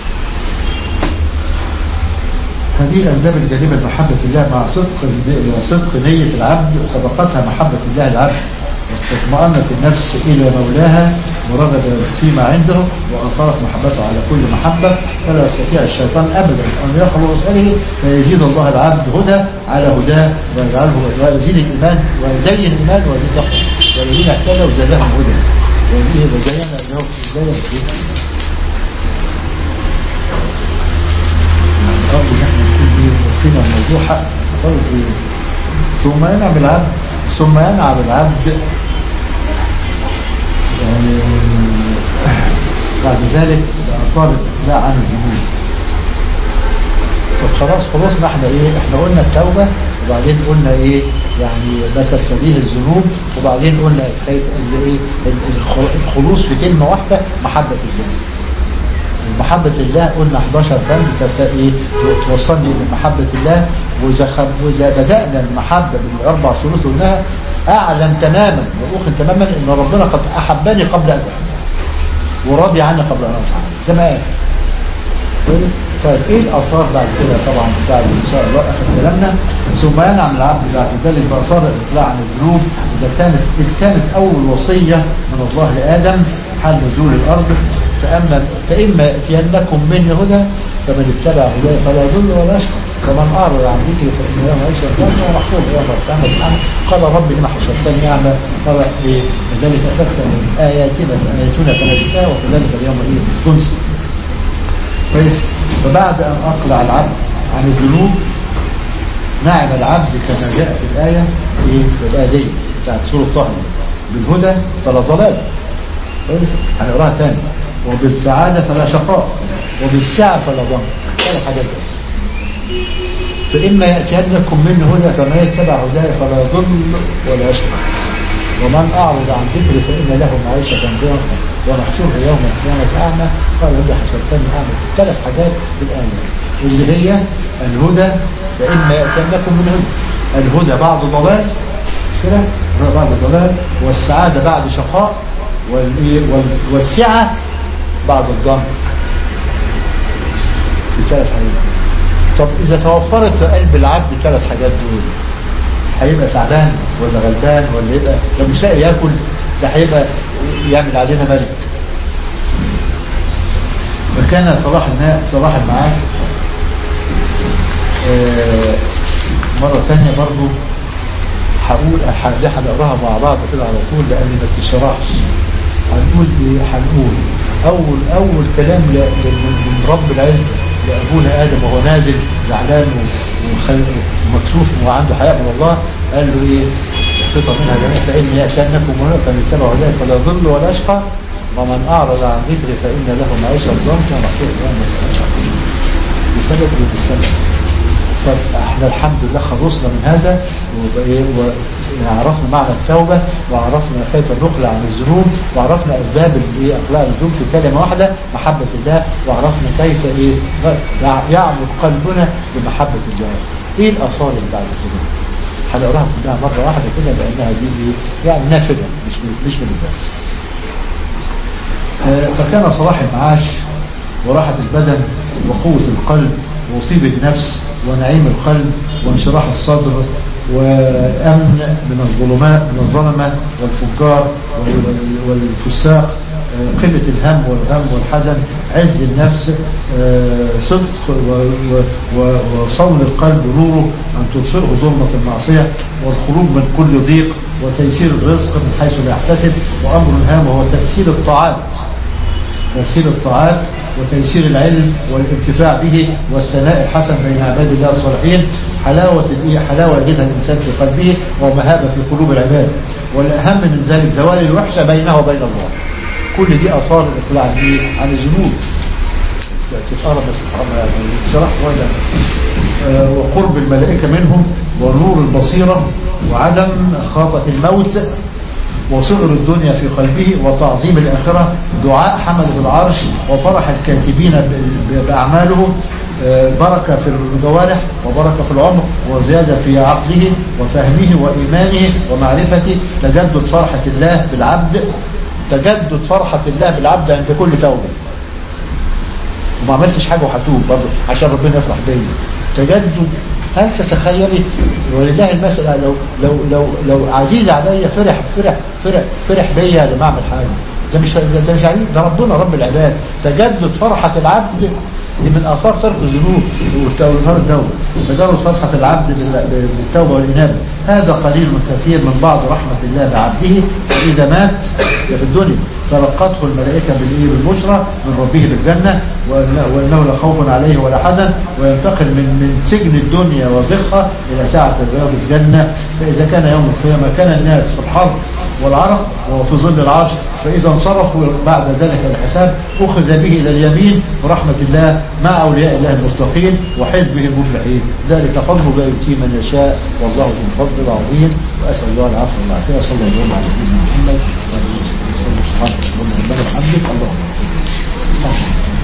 هذه الأسباب الجانبة لمحبة الله مع صدق صدق نية العبد سبقتها محبة الله العبد واطمأنت النفس إلى مولاها ورغب فيما عنده وأثارت محبته على كل محبة فلا يستطيع الشيطان أبدا أن يخلص إليه فيزيد الله العبد هدى على هداه ويجعله ويزيد الإيمان ويزين الإيمان ويزيد تقوى والذين اهتدوا زادهم هدى ويزيد وزين له زين برضه ان احنا نكون ايه وفينا الموضوع حق برضه ايه ثم ينعم العبد ثم ينعم العبد يعني بعد ذلك بآثار الاقلاع عن الذنوب طب خلاص خلصنا احنا ايه احنا قلنا التوبة وبعدين قلنا ايه يعني لا تستبيل الذنوب وبعدين قلنا كيف ال- ايه ال- الخ- الخلوص في كلمة واحدة محبة الله محبة الله قلنا 11 بند تست- إيه؟ ت- توصلني لمحبة الله وإذا, خب... وإذا بدأنا المحبة بالأربع شروط قلناها أعلم تماما وأوخن تماما إن ربنا قد أحبني قبل أن أحبه وراضي عني قبل أن أفعل زي ما قال طيب- طيب ايه الاثار بعد كده طبعا بتاع ان شاء الله اخر كلامنا ثم ينعم العبد بعد ذلك باثار الاقلاع عن الذنوب اذا كانت إذ كانت اول وصيه من الله لادم حال نزول الارض فاما فاما ياتينكم مني هدى فمن اتبع هداي فلا يضل ولا يشقى ومن اعرض عن ذكري فان يوم عيش الجنه ومحفوظ يوم القيامه سبحانه قال رب لما حشرتني اعمى قال ايه لذلك اتتك من اياتنا اياتنا فنجتها وكذلك اليوم ايه تنسي كويس فبعد أن أقلع العبد عن الذنوب نعم العبد كما جاء في الآية إيه في الآية دي بتاعت سورة طه بالهدى فلا ضلال كويس هنقراها تاني وبالسعادة فلا شقاء وبالسعة فلا ضم ثلاث حاجات بس فإما يأتينكم منه هدى فمن يتبع هداي فلا يضل ولا يشقى ومن أعرض عن ذكري فإن له معيشة ضنكا ونحشره يوم القيامة أعمى قال ربي حشرتني أعمى ثلاث حاجات في الآية اللي هي الهدى فإما يأتينكم من هدى الهدى بعد ضلال مش كده الهدى بعد ضلال والسعادة بعد شقاء والإيه؟ وال- والسعة بعد الضنك بثلاث حاجات طب إذا توفرت في قلب العبد ثلاث حاجات دول هيبقى تعبان ولا غلبان ولا يبقى لو مش لاقي ياكل ده هيبقى يعمل علينا ملك وكان صلاح النا صلاح المعاد آه، مرة ثانية برضو هقول ح- دي هنقراها مع بعض كده على طول لأن ما تشرحش هنقول ايه هنقول أول أول كلام ل- ل- من رب العزة لأبونا آدم وهو نازل زعلان و- وخ- ومكسوف وعنده حياء من الله قال له إيه احتفظ منها جميع فإني أتانكم هنا فمن اتبع هداي فلا يضل ولا يشقى ومن أعرض عن ذكري فإن له معيشة ضنكا محفوظ يوم القيامة بسبب ايه بسبب فاحنا الحمد لله خلصنا من هذا وبقى- وعرفنا معنى التوبة وعرفنا كيف النقل عن الذنوب وعرفنا اسباب الايه اخلاق الذنوب في كلمة واحدة محبة الله وعرفنا كيف ايه يع- يعمل قلبنا بمحبة الله ايه الاثار اللي بعد كده هنقراها كلها مرة واحدة كده لانها دي ايه يعني نافذة مش مش من البس آه، فكان صلاح المعاش وراحة البدن وقوة القلب وطيب النفس ونعيم القلب وانشراح الصدر وأمن من الظلمات من الظلمة والفجار وال- والفساق آه، قلة الهم والغم والحزن عز النفس آه، صدق و- و- و- وصون القلب نوره أن تبصره ظلمة المعصية والخروج من كل ضيق وتيسير الرزق من حيث لا يحتسب وأمر هام وهو تسهيل الطاعات تسهيل الطاعات وتيسير العلم والانتفاع به والثناء الحسن بين عباد الله الصالحين حلاوة الإيه؟ حلاوة يجدها الإنسان في قلبه ومهابة في قلوب العباد والأهم من ذلك زوال الوحشة بينه وبين الله كل دي أثار الإقلاع عن إيه؟ عن الذنوب تتقرب الصلاح ولا آه، وقرب الملائكة منهم ونور البصيرة وعدم خافة الموت وصغر الدنيا في قلبه وتعظيم الآخرة دعاء حملة العرش وفرح الكاتبين ب- بأعمالهم آه، بركة في الجوارح وبركة في العمر وزيادة في عقله وفهمه وإيمانه ومعرفته تجدد فرحة الله بالعبد تجدد فرحة الله بالعبد عند كل توبة وما عملتش حاجة وهتوب برضه عشان ربنا يفرح بيا تجدد هل تتخيلي ولله المسألة لو لو لو لو عزيز عليا فرح فرح فرح فرح بيا لما اعمل حاجة ده مش ده مش عزيز ده ربنا رب العباد تجدد فرحة العبد دي من آثار ترك الذنوب وآثار التوبة تجدد فرحة العبد بال- بالتوبة والإنابة هذا قليل من كثير من بعض رحمة الله بعبده وإذا مات ده في الدنيا تلقته الملائكة بالإيه بالبشرى من ربه بالجنة وأنه وأنه لا خوف عليه ولا حزن وينتقل من من سجن الدنيا وزخها إلى ساعة الرياض الجنة فإذا كان يوم القيامة كان الناس في الحر والعرق وفي ظل العرش فإذا انصرفوا بعد ذلك الحساب أخذ به إلى اليمين ورحمة الله مع أولياء الله المتقين وحزبه المفلحين ذلك فضل لا يؤتي من يشاء والله ذو الفضل العظيم وأسأل الله العفو والعافية صلى الله على سيدنا محمد وعلى آله وصحبه وسلم سبحانك اللهم وبحمدك اللهم